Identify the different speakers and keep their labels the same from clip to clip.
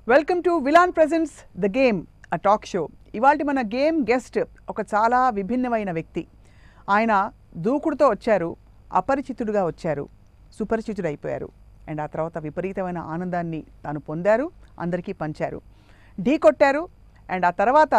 Speaker 1: Welcome to villain presents the game a talk show ఇవాళ మన game guest ఒక చాలా విభిన్నమైన వ్యక్తి ఆయన దూకుడుతో వచ్చారు అపరిచితుడుగా వచ్చారు సుపరిచితుడు అయిపోయారు అండ్ ఆ తర్వాత విపరీతమైన ఆనందాన్ని తాను పొందారు అందరికీ పంచారు ఢీ కొట్టారు అండ్ ఆ తర్వాత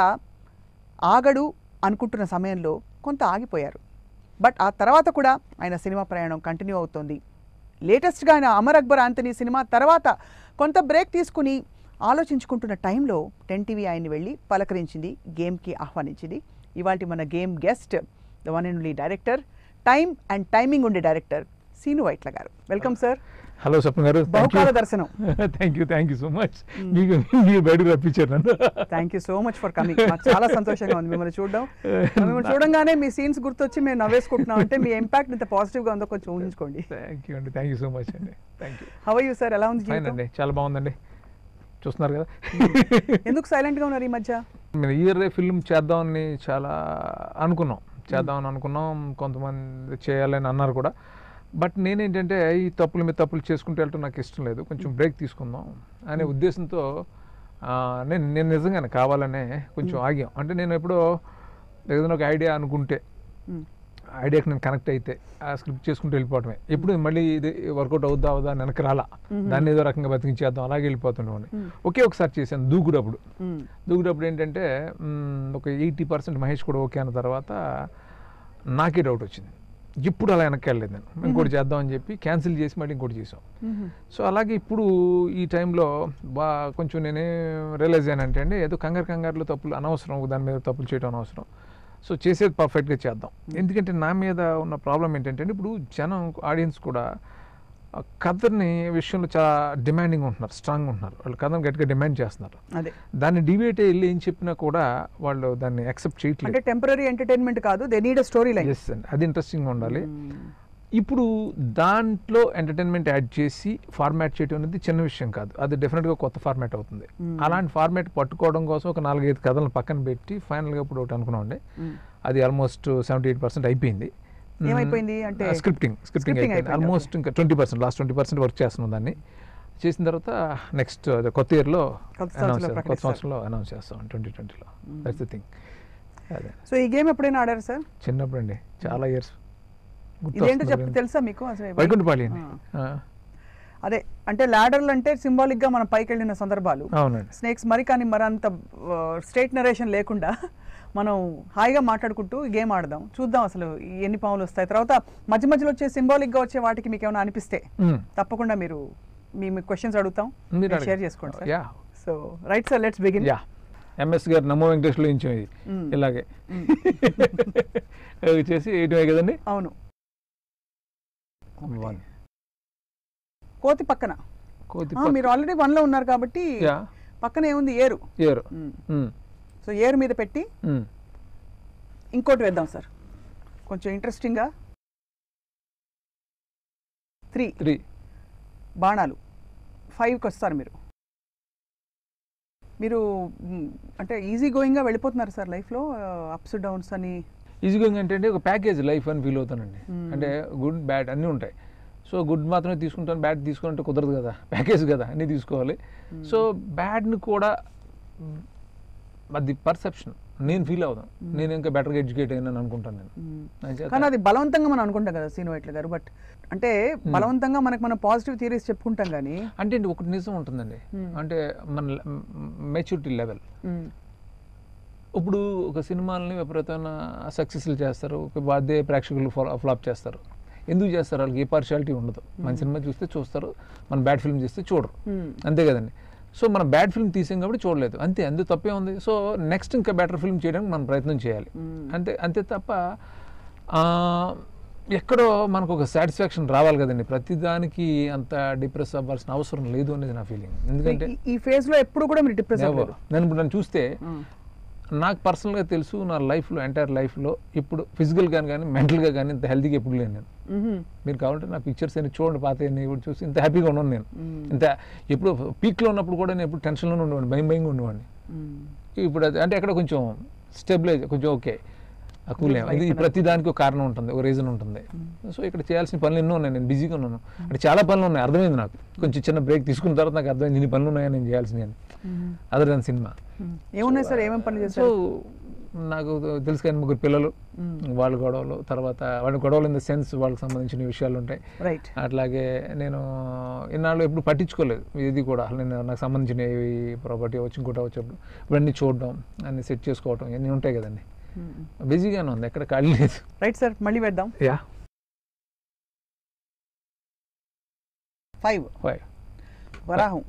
Speaker 1: ఆగడు అనుకుంటున్న సమయంలో కొంత ఆగిపోయారు బట్ ఆ తర్వాత కూడా ఆయన సినిమా ప్రయాణం కంటిన్యూ అవుతోంది లేటెస్ట్గా ఆయన అమర్ అక్బర్ ఆంటనీ సినిమా తర్వాత కొంత బ్రేక్ తీసుకుని ఆలోచించుకుంటున్న టైంలో టెన్ టీవీ ఆయన్ని వెళ్ళి పలకరించింది గేమ్కి ఆహ్వానించింది ఇవాళ మన game guest the one and only director time and timing ఉండే డైరెక్టర్ సీను వైట్ల గారు వెల్కమ్ సార్
Speaker 2: హలో స్వప్న గారు
Speaker 1: బహుకాల దర్శనం
Speaker 2: thank you thank you so much మీకు మీరు బయటకు రప్పించారు నన్ను
Speaker 1: thank you so much for coming మాకు చాలా సంతోషంగా ఉంది మిమ్మల్ని చూడడం మిమ్మల్ని చూడంగానే మీ సీన్స్ గుర్తొచ్చి మేము నవ్వేసుకుంటున్నాం అంటే మీ ఇంపాక్ట్ ఇంత పాజిటివ్గా ఉందో కొంచెం ఊహించుకోండి
Speaker 2: థ్యాంక్ యూ అండి థ్యాంక్ యూ సో మచ్ అండి thank you
Speaker 1: how you sir ఎలా ఉంది
Speaker 2: ఫైన్
Speaker 1: జీవితం
Speaker 2: అండి చాలా బాగుందండి చూస్తున్నారు కదా
Speaker 1: ఎందుకు సైలెంట్గా ఉన్నారు ఈ మధ్య
Speaker 2: మేము ఇయర్ ఫిల్మ్ చేద్దామని చాలా అనుకున్నాం చేద్దామని అనుకున్నాం కొంతమంది చేయాలని అన్నారు కూడా బట్ నేనేంటంటే ఈ తప్పుల మీద తప్పులు చేసుకుంటూ వెళ్ళటం నాకు ఇష్టం లేదు కొంచెం బ్రేక్ తీసుకుందాం అనే ఉద్దేశంతో ఆ, నేను నేను నిజంగానే కావాలనే కొంచెం ఆగాం అంటే నేను ఎప్పుడో ఏదైనా ఒక ఐడియా అనుకుంటే
Speaker 1: మ్మ్.
Speaker 2: ఐడియాకి నేను కనెక్ట్ అయితే ఆ స్క్రిప్ట్ చేసుకుంటూ వెళ్ళిపోవటమే ఎప్పుడు మళ్ళీ ఇది వర్కౌట్ అవుద్దా అవుదా అని వెనక్కి రాలా దాన్ని ఏదో రకంగా బతికించేద్దాం అలాగే వెళ్ళిపోతుండేవాడిని ఒకే ఒకసారి చేశాను దూకుడప్పుడు
Speaker 1: మ్మ్.
Speaker 2: దూకుడప్పుడు ఏంటంటే మ్మ్, ఒక ఎయిటీ పర్సెంట్ మహేష్ కూడా ఓకే అన్న తర్వాత నాకే డౌట్ వచ్చింది ఇప్పుడు అలా వెనక్కి వెళ్ళలేదు నేను ఇంకోటి చేద్దామని చెప్పి క్యాన్సిల్ చేసి మళ్ళీ ఇంకోటి చేసాం
Speaker 1: మ్మ్.
Speaker 2: సో అలాగే ఇప్పుడు ఈ టైంలో బా కొంచెం నేనే రియలైజ్ అయ్యానంటే అండి ఏదో కంగారు కంగారులో తప్పులు అనవసరం దాని మీద తప్పులు చేయడం అనవసరం సో చేసేది పర్ఫెక్ట్గా చేద్దాం ఎందుకంటే నా మీద ఉన్న ప్రాబ్లం ఏంటంటే అండి, ఇప్పుడు జనం ఆడియన్స్ కూడా ఆ కథని విషయంలో చాలా డిమాండింగ్ ఉంటున్నారు స్ట్రాంగ్ ఉంటున్నారు వాళ్ళు కథను గట్టిగా డిమాండ్ చేస్తున్నారు
Speaker 1: అదే
Speaker 2: దాన్ని డివేట్ వెళ్ళి ఏం చెప్పినా కూడా వాళ్ళు దాన్ని యాక్సెప్ట్
Speaker 1: అంటే
Speaker 2: చేయట్లేదు
Speaker 1: టెంపరీ ఎంటర్టైన్మెంట్ కాదు they need story line
Speaker 2: yes అండి అది ఇంట్రెస్టింగ్ ఉండాలి ఇప్పుడు దాంట్లో ఎంటర్టైన్మెంట్ యాడ్ చేసి ఫార్మాట్ చేయడం అనేది చిన్న విషయం కాదు అది డెఫినెట్గా కొత్త ఫార్మాట్ అవుతుంది అలాంటి ఫార్మాట్ పట్టుకోవడం కోసం ఒక నాలుగైదు కథలను పక్కన పెట్టి ఫైనల్గా ఇప్పుడు ఒకటి అనుకున్నామండి అది ఆల్మోస్ట్ సెవెంటీ ఎయిట్ పర్సెంట్ అయిపోయింది
Speaker 1: ఏమైపోయింది అంటే
Speaker 2: స్క్రిప్టింగ్ స్క్రిప్టింగ్
Speaker 1: Scripting
Speaker 2: అయిపోయింది
Speaker 1: అయిపోయింది,
Speaker 2: ఆల్మోస్ట్ ఇంకా twenty percent last twenty percent work చేస్తున్నాం దాన్ని చేసిన తర్వాత నెక్స్ట్ కొత్త ఇయర్లో
Speaker 1: కొత్త
Speaker 2: అనౌన్స్
Speaker 1: సంవత్సరంలో
Speaker 2: కొత్త
Speaker 1: ప్రకటిస్తారు.
Speaker 2: సంవత్సరంలో అనౌన్స్ చేస్తాం ట్వంటీ ట్వంటీలో దట్స్ ద థింగ్ అదే
Speaker 1: సో ఈ గేమ్ ఎప్పుడైనా ఆడారు సార్
Speaker 2: చిన్నప్పుడు అండి చాలా ఇయర్స్
Speaker 1: ఇదేంటో చెప్పి తెలుసా మీకు అసలు
Speaker 2: వైకుంఠపాళి అండి
Speaker 1: ఆ. అదే అంటే ల్యాడర్లు అంటే సింబాలిక్ గా మనం పైకి వెళ్ళిన సందర్భాలు
Speaker 2: అవునండి
Speaker 1: స్నేక్స్ మరి కానీ మరి అంత స్ట్రేట్ నరేషన్ లేకుండా మనం హాయిగా మాట్లాడుకుంటూ ఈ గేమ్ ఆడదాం చూద్దాం అసలు ఈ ఎన్ని పాములు వస్తాయి తర్వాత మధ్య మధ్యలో వచ్చే సింబాలిక్ గా వచ్చే వాటికి మీకు ఏమైనా అనిపిస్తే
Speaker 2: మ్మ్.
Speaker 1: తప్పకుండా మీరు మీ మీ క్వశ్చన్స్ అడుగుతాం
Speaker 2: మీరు
Speaker 1: షేర్
Speaker 2: అడగండి.
Speaker 1: చేసుకోండి sir
Speaker 2: yeah
Speaker 1: so right sir let's begin
Speaker 2: yeah MS గారు నమో వెంకటేశ్వర ఇచ్చాం ఇది
Speaker 1: మ్మ్.
Speaker 2: ఇలాగే అవి చేసి ఎయిట్ కదండి
Speaker 1: అవును
Speaker 2: వన్
Speaker 1: కోతి పక్కన
Speaker 2: కోతి
Speaker 1: ఆ, మీరు ఆల్రెడీ వన్ లో ఉన్నారు కాబట్టి
Speaker 2: యా
Speaker 1: పక్కన ఏముంది ఏరు
Speaker 2: ఏరు మ్మ్.
Speaker 1: సో ఏరు మీద పెట్టి
Speaker 2: మ్మ్.
Speaker 1: ఇంకోటి వేద్దాం సార్ కొంచెం ఇంట్రెస్టింగ్గా త్రీ
Speaker 2: త్రీ
Speaker 1: బాణాలు ఫైవ్కి వస్తారు మీరు మీరు మ్, అంటే ఈజీ గోయింగ్గా వెళ్ళిపోతున్నారు సార్ లైఫ్లో అప్స్ డౌన్స్ అని
Speaker 2: ఈజీగా అంటే ఒక ప్యాకేజ్ లైఫ్ అని ఫీల్ అవుతానండి
Speaker 1: మ్మ్.
Speaker 2: అంటే గుడ్ బ్యాడ్ అన్నీ ఉంటాయి సో గుడ్ మాత్రమే తీసుకుంటాను బ్యాడ్ తీసుకుంటే కుదరదు కదా ప్యాకేజ్ కదా అన్నీ తీసుకోవాలి సో బ్యాడ్ని కూడా మ్, అది పర్సెప్షన్ నేను ఫీల్ అవుతాను నేను ఇంకా బెటర్గా ఎడ్యుకేట్ అయినాను అనుకుంటాను నేను
Speaker 1: మ్,
Speaker 2: అంచేత-
Speaker 1: కానీ అది బలవంతంగా మనం అనుకుంటాం కదా సీను వైట్ల గారు బట్ అంటే బలవంతంగా మనకు మనం పాజిటివ్ థియరీస్ చెప్పుకుంటాం కానీ
Speaker 2: అంటే అండి ఒకటి నిజం ఉంటుందండి
Speaker 1: మ్మ్.
Speaker 2: అంటే మన మెచ్యూరిటీ లెవెల్
Speaker 1: మ్,
Speaker 2: ఇప్పుడు ఒక సినిమాలని విపరీతమైన సక్సెస్లు చేస్తారు ఒక అదే ప్రేక్షకులు ఫ్లాప్ చేస్తారు ఎందుకు చేస్తారు వాళ్ళకి ఏ పార్షియాలిటీ ఉండదు మన సినిమా చూస్తే చూస్తారు మన బ్యాడ్ ఫిల్మ్ చేస్తే చూడరు
Speaker 1: మ్,
Speaker 2: అంతే కదండి సో మనం బ్యాడ్ ఫిల్మ్ తీసాం కాబట్టి చూడలేదు అంతే అందుకు తప్పే ఉంది సో నెక్స్ట్ ఇంకా బెటర్ ఫిల్మ్ చేయడానికి మనం ప్రయత్నం చేయాలి
Speaker 1: మ్.
Speaker 2: అంతే అంతే తప్ప ఆ, ఎక్కడో మనకు ఒక సాటిస్ఫాక్షన్ రావాలి కదండి ప్రతిదానికి అంత డిప్రెస్ అవ్వాల్సిన అవసరం లేదు అనేది నా ఫీలింగ్ ఎందుకంటే
Speaker 1: ఈ- ఈ ఫేజ్ లో ఎప్పుడు కూడా మీరు డిప్రెస్
Speaker 2: Never.
Speaker 1: అవ్వలేదు
Speaker 2: నేను ఇప్పుడు నన్ను చూస్తే నాకు పర్సనల్గా తెలుసు నా లైఫ్లో ఎంటైర్ లైఫ్లో ఇప్పుడు ఫిజికల్గా కానీ మెంటల్గా కానీ ఇంత హెల్తీగా ఎప్పుడు లేను నేను మీరు కావాలంటే నా పిక్చర్స్ అన్ని చూడండి పాత అన్ని ఇప్పుడు చూసి ఇంత హ్యాపీగా ఉన్నాను నేను ఇంత ఎప్పుడు పీక్లో ఉన్నప్పుడు కూడా నేను ఎప్పుడు టెన్షన్లోనే ఉండేవాడిని భయం భయంగా ఉండేవాడిని ఇప్పుడు అది అంటే ఎక్కడ కొంచెం స్టెబిలైజ్ కొంచెం ఓకే ఆ కూల్ ఇది ప్రతి దానికి ఒక కారణం ఉంటుంది ఒక రీజన్ ఉంటుంది సో ఇక్కడ చేయాల్సిన పనులు ఎన్నో ఉన్నాయి నేను బిజీగా ఉన్నాను అంటే చాలా పనులు ఉన్నాయి అర్థమైంది నాకు కొంచెం చిన్న బ్రేక్ తీసుకున్న తర్వాత నాకు అర్థమైంది ఇన్ని పనులు ఉన్నాయని నేను చేయాల్సింది అని అదర్ దాన్ సినిమా
Speaker 1: ఏమున్నాయి సార్ ఏమేమి పనులు
Speaker 2: సో
Speaker 1: చేస్తారు
Speaker 2: నాకు తెలుసు కానీ ముగ్గురు పిల్లలు వాళ్ళ గొడవలు తర్వాత వాళ్ళ గొడవలు ఇన్ ద సెన్స్ వాళ్ళకి సంబంధించిన విషయాలు ఉంటాయి
Speaker 1: రైట్
Speaker 2: అట్లాగే నేను ఇన్నాళ్ళు ఎప్పుడు పట్టించుకోలేదు ఇది కూడా అసలు నేను నాకు సంబంధించిన ప్రాపర్టీ వచ్చి ఇంకోటి వచ్చేప్పుడు ఇవన్నీ చూడడం అన్ని సెట్ చేసుకోవడం ఇవన్నీ ఉంటాయి కదండి బిజీగానే ఉంది ఎక్కడ ఖాళీ లేదు
Speaker 1: రైట్ సార్ మళ్ళీ వేద్దాం
Speaker 2: యా
Speaker 1: ఫైవ్
Speaker 2: ఫైవ్
Speaker 1: వరాహం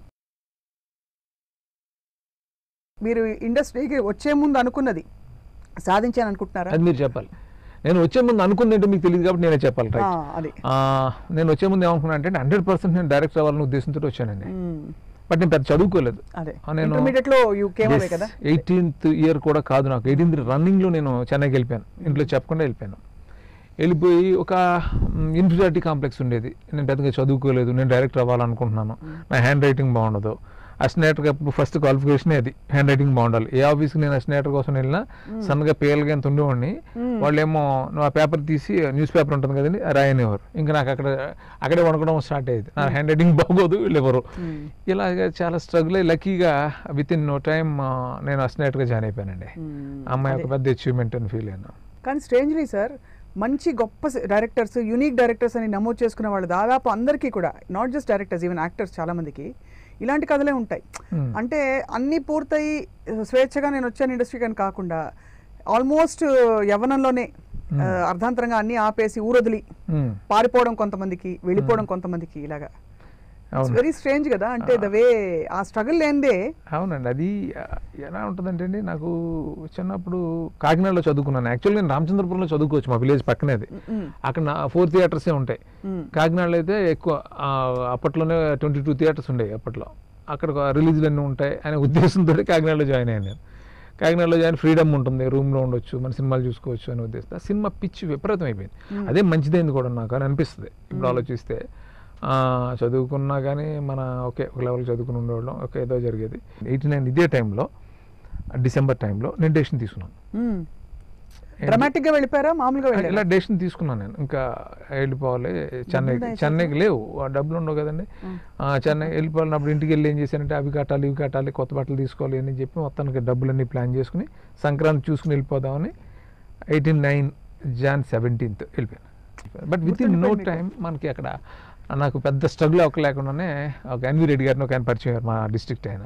Speaker 1: మీరు ఇండస్ట్రీకి వచ్చే ముందు అనుకున్నది సాధించాను అనుకుంటున్నారా
Speaker 2: అది మీరు చెప్పాలి నేను వచ్చే ముందు అనుకుంది ఏంటో మీకు తెలియదు కాబట్టి నేనే చెప్పాలి
Speaker 1: ఆ,
Speaker 2: రైట్
Speaker 1: అది
Speaker 2: నేను వచ్చే ముందు ఏమనుకున్నా అంటే హండ్రెడ్ పర్సెంట్ నేను డైరెక్ట్ అవ్వాలనే ఉద్దేశంతో వచ్చానండి
Speaker 1: మ్మ్.
Speaker 2: బట్ నేను పెద్ద చదువుకోలేదు
Speaker 1: అదే
Speaker 2: ఆ, నేను-
Speaker 1: ఇంటర్మీడియట్ లో యూ కేమ్ అవే కదా
Speaker 2: ఎయిటీన్త్ ఇయర్ కూడా కాదు నాకు ఎయిటీన్త్ రన్నింగ్లో నేను చెన్నైకి వెళ్ళిపోయాను ఇంట్లో చెప్పకుండా వెళ్ళిపోయాను వెళ్ళిపోయి ఒక ఇన్ఫిరియారిటీ కాంప్లెక్స్ ఉండేది నేను పెద్దగా చదువుకోలేదు నేను డైరెక్టర్ అవ్వాలనుకుంటున్నాను నా హ్యాండ్ రైటింగ్ బాగుండదు అసినేటర్కి అప్పుడు ఫస్ట్ క్వాలిఫికేషన్ అది హ్యాండ్ రైటింగ్ బాగుండాలి ఏ ఆఫీస్కి నేను అసినేటర్ కోసం వెళ్ళినా సన్నగా పేలగా ఎంత ఉండేవాడిని వాళ్ళేమో నువ్వు ఆ పేపర్ తీసి న్యూస్ పేపర్ ఉంటుంది కదండి అది రాయనివ్వరు ఇంకా నాకు అక్కడ అక్కడే వణకడం స్టార్ట్ అయ్యేది నా హ్యాండ్ రైటింగ్ బాగోదు వీళ్ళెవరు
Speaker 1: మ్మ్.
Speaker 2: ఇలాగ చాలా స్ట్రగుల్ అయ్యి లక్కీగా విత్ ఇన్ నో టైమ్ నేను అసినేటర్గా జాయిన్ అయిపోయానండి
Speaker 1: మ్మ్.
Speaker 2: అమ్మాయి
Speaker 1: అదే.
Speaker 2: ఒక పెద్ద అచీవ్మెంట్ అని ఫీల్ అయ్యాను
Speaker 1: కానీ స్ట్రేంజ్లీ సార్ మంచి గొప్ప డైరెక్టర్స్ యూనిక్ డైరెక్టర్స్ అని నమోదు చేసుకున్న వాళ్ళు దాదాపు అందరికీ కూడా not just directors even actors చాలా మందికి ఇలాంటి కథలే ఉంటాయి
Speaker 2: Hmm.
Speaker 1: అంటే అన్నీ పూర్తయి స్వేచ్ఛగా నేను వచ్చాను ఇండస్ట్రీకి అని కాకుండా ఆల్మోస్ట్ యవ్వనంలోనే ఆ, అర్ధాంతరంగా అన్నీ ఆపేసి ఊరొదిలి
Speaker 2: మ్మ్.
Speaker 1: పారిపోవడం కొంతమందికి వెళ్ళిపోవడం కొంతమందికి ఇలాగా
Speaker 2: అవును
Speaker 1: వెరీ స్ట్రేంజ్ కదా అంటే ద వే ఆ స్ట్రగుల్ లేనిదే
Speaker 2: అవునండి అది ఆ, ఎలా ఉంటుందంటే అండి నాకు చిన్నప్పుడు కాకినాడలో చదువుకున్నాను యాక్చువల్గా నేను రామచంద్రపురంలో చదువుకోవచ్చు మా విలేజ్ పక్కనే అది
Speaker 1: మ్మ్.
Speaker 2: అక్కడ నా ఫోర్ థియేటర్సే ఉంటాయి
Speaker 1: మ్మ్.
Speaker 2: కాకినాడలో అయితే ఎక్కువ ఆ, అప్పట్లోనే ట్వంటీ టూ థియేటర్స్ ఉండేవి అప్పట్లో అక్కడ రిలీజ్లు అన్నీ ఉంటాయి అనే ఉద్దేశంతో కాకినాడలో జాయిన్ అయ్యాను నేను కాకినాడలో జాయిన్ ఫ్రీడమ్ ఉంటుంది రూమ్లో ఉండొచ్చు మన సినిమాలు చూసుకోవచ్చు అనే ఉద్దేశం ఆ సినిమా పిచ్చి విపరీతం అయిపోయింది అదే మంచిదైంది కూడా నాకు అని అనిపిస్తుంది ఇప్పుడు ఆలోచిస్తే ఆ, చదువుకున్నా కానీ మన ఓకే ఒక లెవెల్ చదువుకుని ఉండేవాళ్ళం ఓకే ఏదో జరిగేది ఎయిటీ నైన్ ఇదే టైంలో డిసెంబర్ టైంలో నేను డెసిషన్ తీసుకున్నాను
Speaker 1: డ్రమాటిక్ గా వెళ్ళిపోయారా మామూలుగా
Speaker 2: ఇలా
Speaker 1: వెళ్ళారా
Speaker 2: డెసిషన్ తీసుకున్నాను నేను ఇంకా వెళ్ళిపోవాలి చెన్నైకి
Speaker 1: ఉన్నాయా
Speaker 2: చెన్నైకి లేవు ఆ డబ్బులు ఉండవు కదండి ఆ, చెన్నై వెళ్ళిపోవాలి అప్పుడు ఇంటికి వెళ్ళి ఏం చేశానంటే అవి కట్టాలి ఇవి కట్టాలి కొత్త బట్టలు తీసుకోవాలి అని చెప్పి మొత్తానికి డబ్బులన్నీ ప్లాన్ చేసుకుని సంక్రాంతి చూసుకుని వెళ్ళిపోదామని ఎయిటీన్ నైన్ జాన్ సెవెంటీన్త్ వెళ్ళిపోయాను బట్ విత్ ఇన్ నో
Speaker 1: గుర్తుండిపోయింది
Speaker 2: టైం మనకి అక్కడ నాకు పెద్ద స్ట్రగుల్ అవ్వక లేకుండానే ఒక ఎన్వి రెడ్డి గారిని ఒక ఆయన పరిచయం అయ్యారు మా డిస్ట్రిక్ట్ ఆయన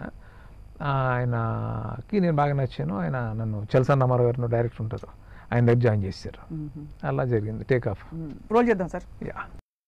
Speaker 2: ఆయనకి నేను బాగా నచ్చాను ఆయన నన్ను చలసాన్ రామారావు గారు డైరెక్టర్ ఉంటారు ఆయన దగ్గర జాయిన్ చేశారు అలా జరిగింది టేక్ ఆఫ్
Speaker 1: రోల్ చేద్దాం సార్
Speaker 2: యా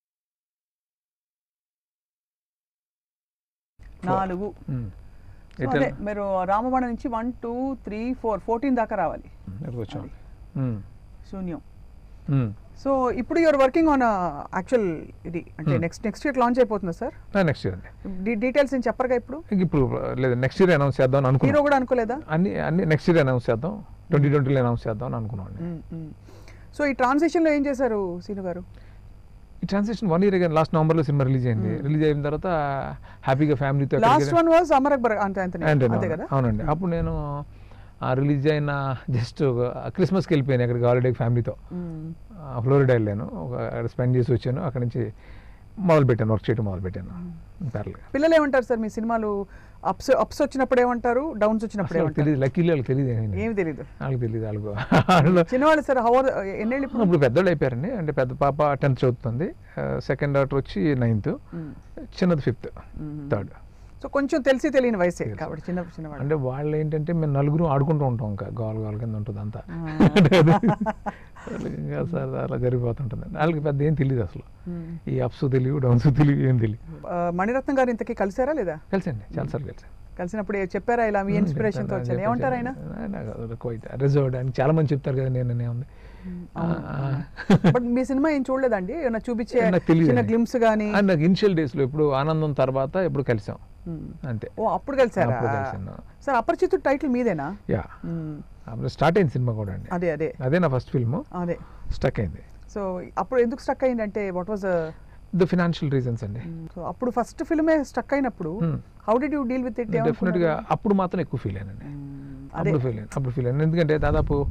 Speaker 1: నాలుగు So, అదే మీరు రామబాణ నుంచి one two three four fourteen దాకా రావాలి
Speaker 2: వచ్చాం
Speaker 1: శూన్యం సో ఇప్పుడు యూఆర్ వర్కింగ్ ఆన్ యాక్చువల్ ఇది అంటే
Speaker 2: Hmm.
Speaker 1: Next next year launch అయిపోతుందా సార్
Speaker 2: నెక్స్ట్ ఇయర్ అండి
Speaker 1: డీటెయిల్స్ ఏం చెప్పరుగా ఇప్పుడు
Speaker 2: ఇంక ఇప్పుడు లేదు నెక్స్ట్ ఇయర్ అనౌన్స్ చేద్దాం
Speaker 1: హీరో
Speaker 2: అనుకున్నాం
Speaker 1: కూడా అనుకోలేదా
Speaker 2: అన్ని అన్ని నెక్స్ట్ ఇయర్ అనౌన్స్ చేద్దాం ట్వంటీ ట్వంటీలో అనౌన్స్ చేద్దాం అని అనుకున్నాం అండి
Speaker 1: సో ఈ ట్రాన్సాక్షన్ లో ఏం చేశారు సీను గారు
Speaker 2: ఈ ట్రాన్సాక్షన్ వన్ ఇయర్ కానీ లాస్ట్ నవంబర్లో సినిమా రిలీజ్ అయింది రిలీజ్ అయిన తర్వాత హ్యాపీగా ఫ్యామిలీతో
Speaker 1: last one was Amar Akbar అంతే అంతే అంతే కదా
Speaker 2: అవునండి అప్పుడు నేను ఆ రిలీజ్ అయిన జస్ట్ క్రిస్మస్కి వెళ్ళిపోయాను అక్కడికి హాలిడే ఫ్యామిలీతో
Speaker 1: మ్మ్.
Speaker 2: ఫ్లోరిడా వెళ్ళాను ఒక స్పెండ్ చేసి వచ్చాను అక్కడి నుంచి మొదలు పెట్టాను వర్క్ చేయడం మొదలు పెట్టాను ప్యారల్గా
Speaker 1: పిల్లలు ఏమంటారు సార్ మీ సినిమాలు అప్స్ అప్స్ వచ్చినప్పుడు ఏమంటారు డౌన్స్ వచ్చినప్పుడు
Speaker 2: అసలు
Speaker 1: ఏమంటారు
Speaker 2: తెలియదు లక్కీలు వాళ్ళకి తెలియదు ఏమీ.
Speaker 1: ఏమి తెలియదు
Speaker 2: వాళ్ళకి తెలియదు వాళ్ళకు వాళ్ళు
Speaker 1: చిన్నవాళ్ళు సార్ హవర్ ఎన్నేళ్ళు ఇప్పుడు
Speaker 2: ఇప్పుడు పెద్దోళ్ళు అయిపోయారండి అంటే పెద్ద పాప టెన్త్ చదువుతుంది సెకండ్ డాటర్ వచ్చి నైన్త్
Speaker 1: మ్మ్.
Speaker 2: చిన్నది ఫిఫ్త్
Speaker 1: మ్మ్.
Speaker 2: థర్డ్
Speaker 1: సో కొంచెం తెలిసి తెలియని వయసే కాబట్టి చిన్న చిన్నవాళ్ళు
Speaker 2: అంటే వాళ్ళు ఏంటంటే మేము నలుగురు ఆడుకుంటూ ఉంటాం ఇంకా గోల గోల కింద ఉంటుంది అంతా
Speaker 1: ఆ.
Speaker 2: అంటే అది వాళ్ళకి ఇంకా సార్ అలా జరిగిపోతుంటుంది వాళ్ళకి పెద్ద ఏం తెలియదు అసలు
Speaker 1: మ్మ్.
Speaker 2: ఈ అప్స్ తెలియదు డౌన్స్ తెలియదు ఏం తెలియదు
Speaker 1: ఆ, మణిరత్నం గారు ఇంతకీ కలిసారా లేదా
Speaker 2: కలిసండి చాలాసార్లు కలిసాను
Speaker 1: కలిసినప్పుడు ఏ- చెప్పారా ఇలా మీ ఇన్స్పిరేషన్ తో వచ్చాను ఏమంటారు ఆయన
Speaker 2: క్వైట్ రిజర్వ్డ్ అని చాలా మంది చెప్తారు కదా నేను అనే ఉంది
Speaker 1: బట్ మీ సినిమా ఏం చూడలేదండి ఏమైనా చూపించే
Speaker 2: నాకు తెలియదు
Speaker 1: చిన్న
Speaker 2: అండి.
Speaker 1: గ్లిమ్స్ కానీ
Speaker 2: అండ్ నాకు ఇనిషియల్ డేస్లో ఇప్పుడు ఆనందం తర్వాత ఎప్పుడు కలిసాం అంతే
Speaker 1: ఓ అప్పుడు కలిసారా
Speaker 2: అప్పుడు కలిసాను.
Speaker 1: సార్ అపరిచితుడు టైటిల్ మీదేనా
Speaker 2: యా
Speaker 1: మ్మ్.
Speaker 2: అప్పుడు స్టార్ట్ అయింది సినిమా కూడా అండి
Speaker 1: అదే అదే
Speaker 2: అదే నా ఫస్ట్ ఫిల్మ్
Speaker 1: అదే
Speaker 2: స్టక్ అయింది
Speaker 1: సో అప్పుడు ఎందుకు స్టక్ అయిందంటే what was
Speaker 2: the financial reasons అండి
Speaker 1: సో అప్పుడు ఫస్ట్ ఫిల్మే స్టక్ అయినప్పుడు
Speaker 2: Hmm.
Speaker 1: How did you deal with it
Speaker 2: డెఫినెట్గా అప్పుడు మాత్రం ఎక్కువ ఫీల్ అయ్యానండి
Speaker 1: అదే
Speaker 2: అప్పుడు ఫీల్ అయ్యాను అప్పుడు ఫీల్ అయ్యాను ఎందుకంటే దాదాపు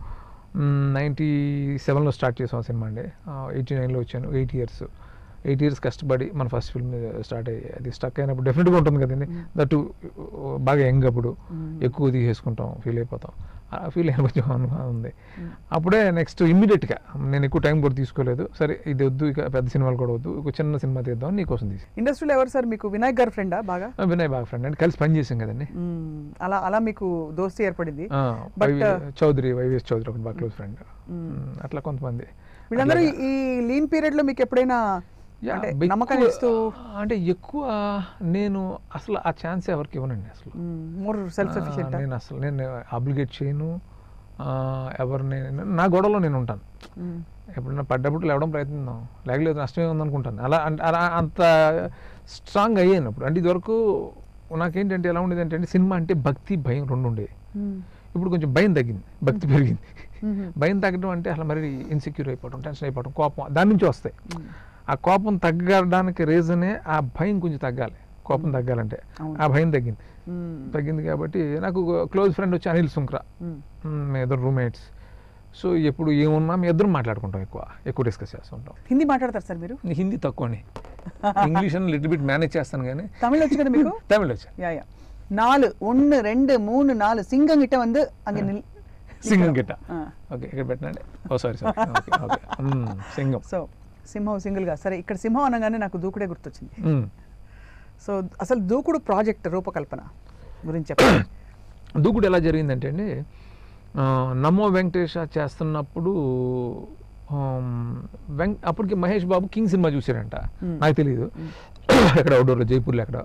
Speaker 2: నైంటీ సెవెన్లో స్టార్ట్ చేసాం సినిమా అండి ఎయిటీ నైన్లో వచ్చాను ఎయిట్ ఇయర్స్ ఎయిట్ ఇయర్స్ కష్టపడి మన ఫస్ట్ ఫిల్మ్ స్టార్ట్ అయ్యి అది స్టక్ అయినప్పుడు డెఫినెట్గా ఉంటుంది కదండి దట్టు బాగా యంగ్ అప్పుడు ఎక్కువ తీసేసుకుంటాం ఫీల్ అయిపోతాం ఆ ఫీల్ అయిన కొంచెం అనుభవం ఉంది అప్పుడే నెక్స్ట్ ఇమ్మీడియట్గా నేను ఎక్కువ టైం కూడా తీసుకోలేదు సరే ఇది వద్దు ఇక పెద్ద సినిమాలు కూడా వద్దు ఒక చిన్న సినిమా తీద్దాం నీకోసం తీసి
Speaker 1: ఇండస్ట్రీలో ఎవరు సార్ మీకు వినాయక్ గారి ఫ్రెండా బాగా
Speaker 2: ఆ, వినయ్ బాగా ఫ్రెండ్ అండి కలిసి పని చేసాం కదండి
Speaker 1: మ్మ్. అలా అలా మీకు దోస్తీ ఏర్పడింది
Speaker 2: ఆ,
Speaker 1: But,
Speaker 2: వైవి-
Speaker 1: uh,
Speaker 2: చౌదరి వైవిఎస్ చౌదరి ఒకటి బాగా క్లోజ్ ఫ్రెండ్ అట్లా కొంతమంది
Speaker 1: వీళ్ళందరూ
Speaker 2: అట్లాగా.
Speaker 1: ఈ లీన్ పీరియడ్ లో మీకు ఎప్పుడైనా
Speaker 2: యా,
Speaker 1: అంటే
Speaker 2: ఎక్కువ-
Speaker 1: నమ్మకాన్ని ఇస్తూ
Speaker 2: అంటే ఎక్కువ నేను అసలు ఆ ఛాన్స్ ఎవరికి ఇవ్వనండి అసలు
Speaker 1: మోర్ సెల్ఫ్
Speaker 2: ఆ,
Speaker 1: సఫిషియెంట్
Speaker 2: నేను అసలు నేను అబ్లిగేట్ చేయను ఆ, ఎవరిని నా గొడవలో నేను ఉంటాను ఎప్పుడైనా పడ్డప్పుడు లేవడం ప్రయత్నిద్దాం లేకలేదు నష్టమే ఉందనుకుంటాను అలా అన్- అలా అంత స్ట్రాంగ్ అయ్యాను అప్పుడు అంటే ఇదివరకు నాకేంటంటే ఎలా ఉండేది అంటే సినిమా అంటే భక్తి భయం రెండు ఉండేది ఇప్పుడు కొంచెం భయం తగ్గింది భక్తి పెరిగింది భయం తగ్గడం అంటే అసలు మరి ఇన్సెక్యూర్ అయిపోవడం టెన్షన్ అయిపోవడం కోపం దాని నుంచి వస్తాయి ఆ కోపం తగ్గడానికి రీజనే ఆ భయం కొంచెం తగ్గాలి కోపం తగ్గాలంటే
Speaker 1: అవును.
Speaker 2: ఆ భయం తగ్గింది తగ్గింది కాబట్టి నాకు క్లోజ్ ఫ్రెండ్ వచ్చి అనిల్ సుంక్రా మ్, మీ ఇద్దరు రూమ్మేట్స్ సో ఎప్పుడు ఏమున్నా మీ ఇద్దరు మాట్లాడుకుంటాం ఎక్కువ ఎక్కువ డిస్కస్ చేస్తుంటాం
Speaker 1: హిందీ మాట్లాడతారు సార్ మీరు
Speaker 2: నీ హిందీ తక్కువని ఇంగ్లీష్ అని లిటిల్ బిట్ మేనేజ్ చేస్తాను కానీ
Speaker 1: தமிழ் వచ్చు కదా మీకు
Speaker 2: తమిళ్ వచ్చాను
Speaker 1: யா யா நாலு ஒன்று ரெண்டு மூணு நாலு சிங்கம் கிட்ட வந்து அங்க நில்
Speaker 2: సింగం గిట్ట
Speaker 1: ఆ.
Speaker 2: ఓకే ఇక్కడ పెట్టండి oh sorry sorry okay okay మ్, సింగం
Speaker 1: సో సింహం సింగిల్గా సరే ఇక్కడ సింహం అనగానే నాకు దూకుడే గుర్తొచ్చింది
Speaker 2: మ్.
Speaker 1: సో అసలు దూకుడు ప్రాజెక్ట్ రూపకల్పన గురించి చెప్పండి
Speaker 2: దూకుడు ఎలా జరిగిందంటే అండి ఆ, నమో వెంకటేష చేస్తున్నప్పుడు ఆమ్, వెంక అప్పటికి మహేష్ బాబు కింగ్ సినిమా చూసారంట
Speaker 1: Hmm.
Speaker 2: నాకు తెలియదు ఎక్కడ అవుట్డోర్లో జైపూర్లో ఎక్కడ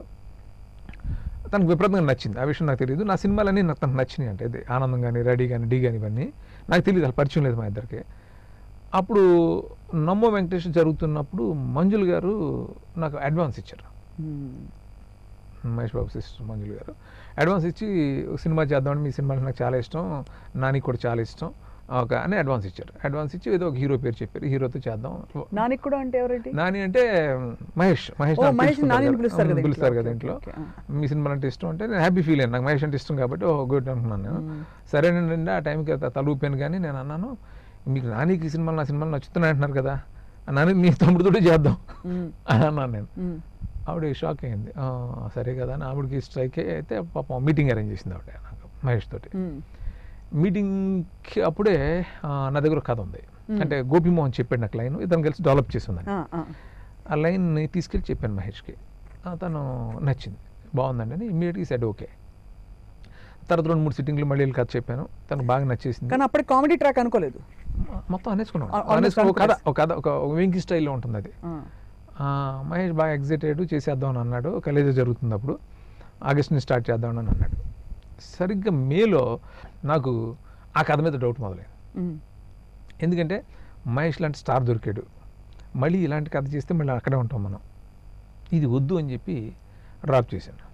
Speaker 2: తనకు విపరీతంగా నచ్చింది ఆ విషయం నాకు తెలియదు నా సినిమాలన్నీ నాకు తనకు నచ్చినాయి అంటే ఇది ఆనందం కానీ రెడీ కానీ డీ కానీ ఇవన్నీ నాకు తెలియదు అసలు పరిచయం లేదు మా ఇద్దరికి అప్పుడు నమ్మో వెంకటేష్ జరుగుతున్నప్పుడు మంజుల్ గారు నాకు అడ్వాన్స్ ఇచ్చారు
Speaker 1: మ్మ్.
Speaker 2: మహేష్ బాబు సిస్టర్ మంజులు గారు అడ్వాన్స్ ఇచ్చి ఒక సినిమా చేద్దామని మీ సినిమాలు నాకు చాలా ఇష్టం నానికి కూడా చాలా ఇష్టం ఒక అని అడ్వాన్స్ ఇచ్చారు అడ్వాన్స్ ఇచ్చి ఏదో ఒక హీరో పేరు చెప్పారు హీరోతో చేద్దాం
Speaker 1: నానికి కూడా అంటే ఎవరండి
Speaker 2: నాని అంటే మహేష్ మహేష్
Speaker 1: ఓ,
Speaker 2: నాకు
Speaker 1: మహేష్
Speaker 2: పిలుస్తుంటారు
Speaker 1: నానిని
Speaker 2: కదా.
Speaker 1: పిలుస్తారు కదా
Speaker 2: ఉమ్, పిలుస్తారు
Speaker 1: ఇంట్లో.
Speaker 2: కదా
Speaker 1: ఓకే,
Speaker 2: ఇంట్లో
Speaker 1: ఓకే, ఓకే.
Speaker 2: మీ సినిమాలు అంటే ఇష్టం అంటే నేను హ్యాపీ ఫీల్ అయ్యాను నాకు మహేష్ అంటే ఇష్టం కాబట్టి ఓ గుడ్ అనుకున్నాను నేను
Speaker 1: మ్మ్.
Speaker 2: సరేనండి ఆ టైంకి తలూపాను కానీ నేను అన్నాను మీకు నానికి ఈ సినిమాలు నా సినిమాలు నచ్చుతున్నాయి అంటున్నారు కదా ఆ నాని మీ తమ్ముడితోటి చేద్దాం
Speaker 1: మ్మ్.
Speaker 2: అని అన్నాను నేను
Speaker 1: మ్మ్.
Speaker 2: ఆవిడ షాక్ అయింది "ఆ, సరే కదా అని ఆవిడకి స్ట్రైక్ అయితే పాపం మీటింగ్ అరేంజ్ చేసింది ఆవిడ నాకు మహేష్ తోటి
Speaker 1: మ్మ్.
Speaker 2: మీటింగ్కి అప్పుడే ఆ, నా దగ్గర ఒక కథ ఉంది
Speaker 1: Hmm.
Speaker 2: అంటే గోపిమోహన్ చెప్పాడు నాకు లైన్ ఇతను కలిసి డెవలప్ చేసి ఉందని
Speaker 1: ఆ, ఆ.
Speaker 2: ఆ లైన్ని తీసుకెళ్ళి చెప్పాను మహేష్కి ఆ, తను నచ్చింది బాగుందండి అని ఇమీడియట్గా సెడ్ ఓకే తర్వాత రెండు మూడు సిట్టింగ్లు మళ్ళీ వెళ్ళి కథ చెప్పాను తనకు బాగా నచ్చేసింది
Speaker 1: కానీ అప్పటికి కామెడీ ట్రాక్ అనుకోలేదు
Speaker 2: మొ- మొత్తం అనేసుకున్నాం
Speaker 1: Al- almost
Speaker 2: అనేసుకు ఒక కథ
Speaker 1: confidence.
Speaker 2: ఒక కథ ఒక వెంకీ స్టైల్లో ఉంటుంది అది
Speaker 1: ఆ.
Speaker 2: ఆ, మహేష్ బాగా ఎగ్జైటెడ్ చేసేద్దాం అని అన్నాడు కలేజ జరుగుతుంది అప్పుడు ఆగస్ట్ నుంచి స్టార్ట్ చేద్దాం అని అన్నాడు సరిగ్గా మేలో నాకు ఆ కథ మీద డౌట్ మొదలైంది
Speaker 1: మ్మ్.
Speaker 2: ఎందుకంటే మహేష్ లాంటి స్టార్ దొరికాడు మళ్ళీ ఇలాంటి కథ చేస్తే మళ్ళీ అక్కడే ఉంటాం మనం ఇది వద్దు అని చెప్పి డ్రాప్ చేశాను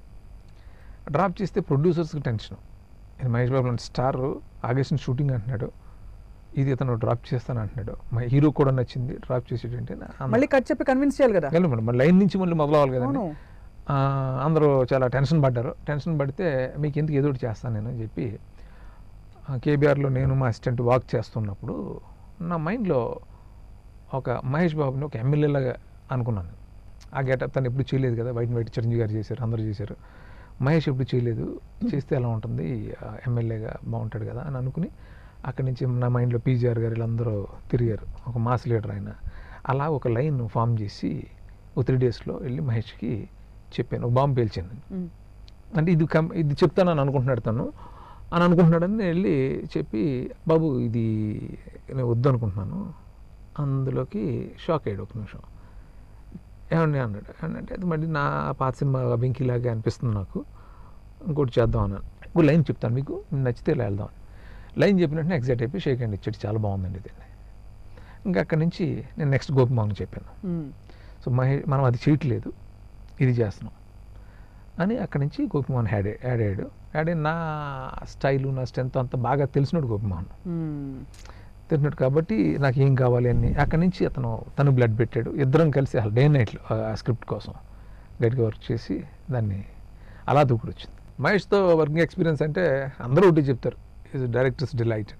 Speaker 2: డ్రాప్ చేస్తే ప్రొడ్యూసర్స్కి టెన్షన్ ఇది మహేష్ బాబు లాంటి స్టార్ ఆగస్ట్ నుంచి షూటింగ్ అంటున్నాడు ఇది ఇతను డ్రాప్ చేస్తాను అంటున్నాడు మా హీరో కూడా నచ్చింది డ్రాప్ చేసేటంటే
Speaker 1: మళ్ళీ కట్ చెప్పి కన్విన్స్ చేయాలి కదా
Speaker 2: మళ్ళీ లైన్ నుంచి మళ్ళీ మొదలవాలి కదండి
Speaker 1: అవును
Speaker 2: ఆ, అందరూ చాలా టెన్షన్ పడ్డారు టెన్షన్ పడితే మీకు ఎందుకు ఏదో ఒకటి చేస్తాను నేను అని చెప్పి కేబీఆర్లో నేను మా అసిస్టెంట్ వాక్ చేస్తున్నప్పుడు నా మైండ్లో ఒక మహేష్ బాబుని ఒక ఎమ్మెల్యేలాగా అనుకున్నాను ఆ గెటప్ తను ఎప్పుడు చేయలేదు కదా వైట్ వైట్ చిరంజీవి గారు చేశారు అందరూ చేశారు మహేష్ ఎప్పుడు చేయలేదు చేస్తే ఎలా ఉంటుంది ఆ, ఎమ్మెల్యేగా బాగుంటాడు కదా అని అనుకుని అక్కడి నుంచి నా మైండ్లో పీజీఆర్ గారు వీళ్ళందరూ తిరిగారు ఒక మాస్ లీడర్ ఆయన అలా ఒక లైన్ ఫామ్ చేసి ఒక త్రీ డేస్లో వెళ్ళి మహేష్కి చెప్పాను ఒక బాంబు పేల్చాను
Speaker 1: మ్మ్.
Speaker 2: అంటే ఇది కం ఇది చెప్తానని అనుకుంటున్నాడు తను అని అనుకుంటున్నాడని నేను వెళ్ళి చెప్పి బాబు ఇది నేను వద్దు అనుకుంటున్నాను అందులోకి షాక్ అయ్యాడు ఒక నిమిషం ఏమండి అన్నాడు అంటే అది మళ్ళీ నా పాత సినిమా వెంకీలాగే అనిపిస్తుంది నాకు ఇంకోటి చేద్దాం అన్నాను ఇంకో లైన్ చెప్తాను మీకు మీకు నచ్చితే ఇలా వెళ్దాం లైన్ చెప్పినట్టు ఎగ్జైట్ అయిపోయి షేక్ హ్యాండ్ ఇచ్చాడు చాలా బాగుందండి ఇది ఇంకా అక్కడి నుంచి నేను నెక్స్ట్ గోపిమాను చెప్పాను
Speaker 1: మ్మ్.
Speaker 2: సో మహే మనం అది చేయట్లేదు ఇది చేస్తున్నాం అని అక్కడి నుంచి గోపిమోహన్ యాడ్ యాడ్ అయ్యాడు యాడ్ అయిన నా స్టైలు నా స్ట్రెంత్ అంతా బాగా తెలిసినాడు గోపిమోహన్
Speaker 1: మ్మ్.
Speaker 2: తెలిసినాడు కాబట్టి నాకు ఏం కావాలి అని అక్కడి నుంచి అతను తను బ్లడ్ పెట్టాడు ఇద్దరం కలిసి అసలు డే నైట్లో ఆ స్క్రిప్ట్ కోసం గట్టిగా వర్క్ చేసి దాన్ని అలా దూకుడు వచ్చింది మహేష్తో వర్కింగ్ ఎక్స్పీరియన్స్ అంటే అందరూ ఒకటి చెప్తారు ఈజ్ డైరెక్టర్స్ డిలైట్ అని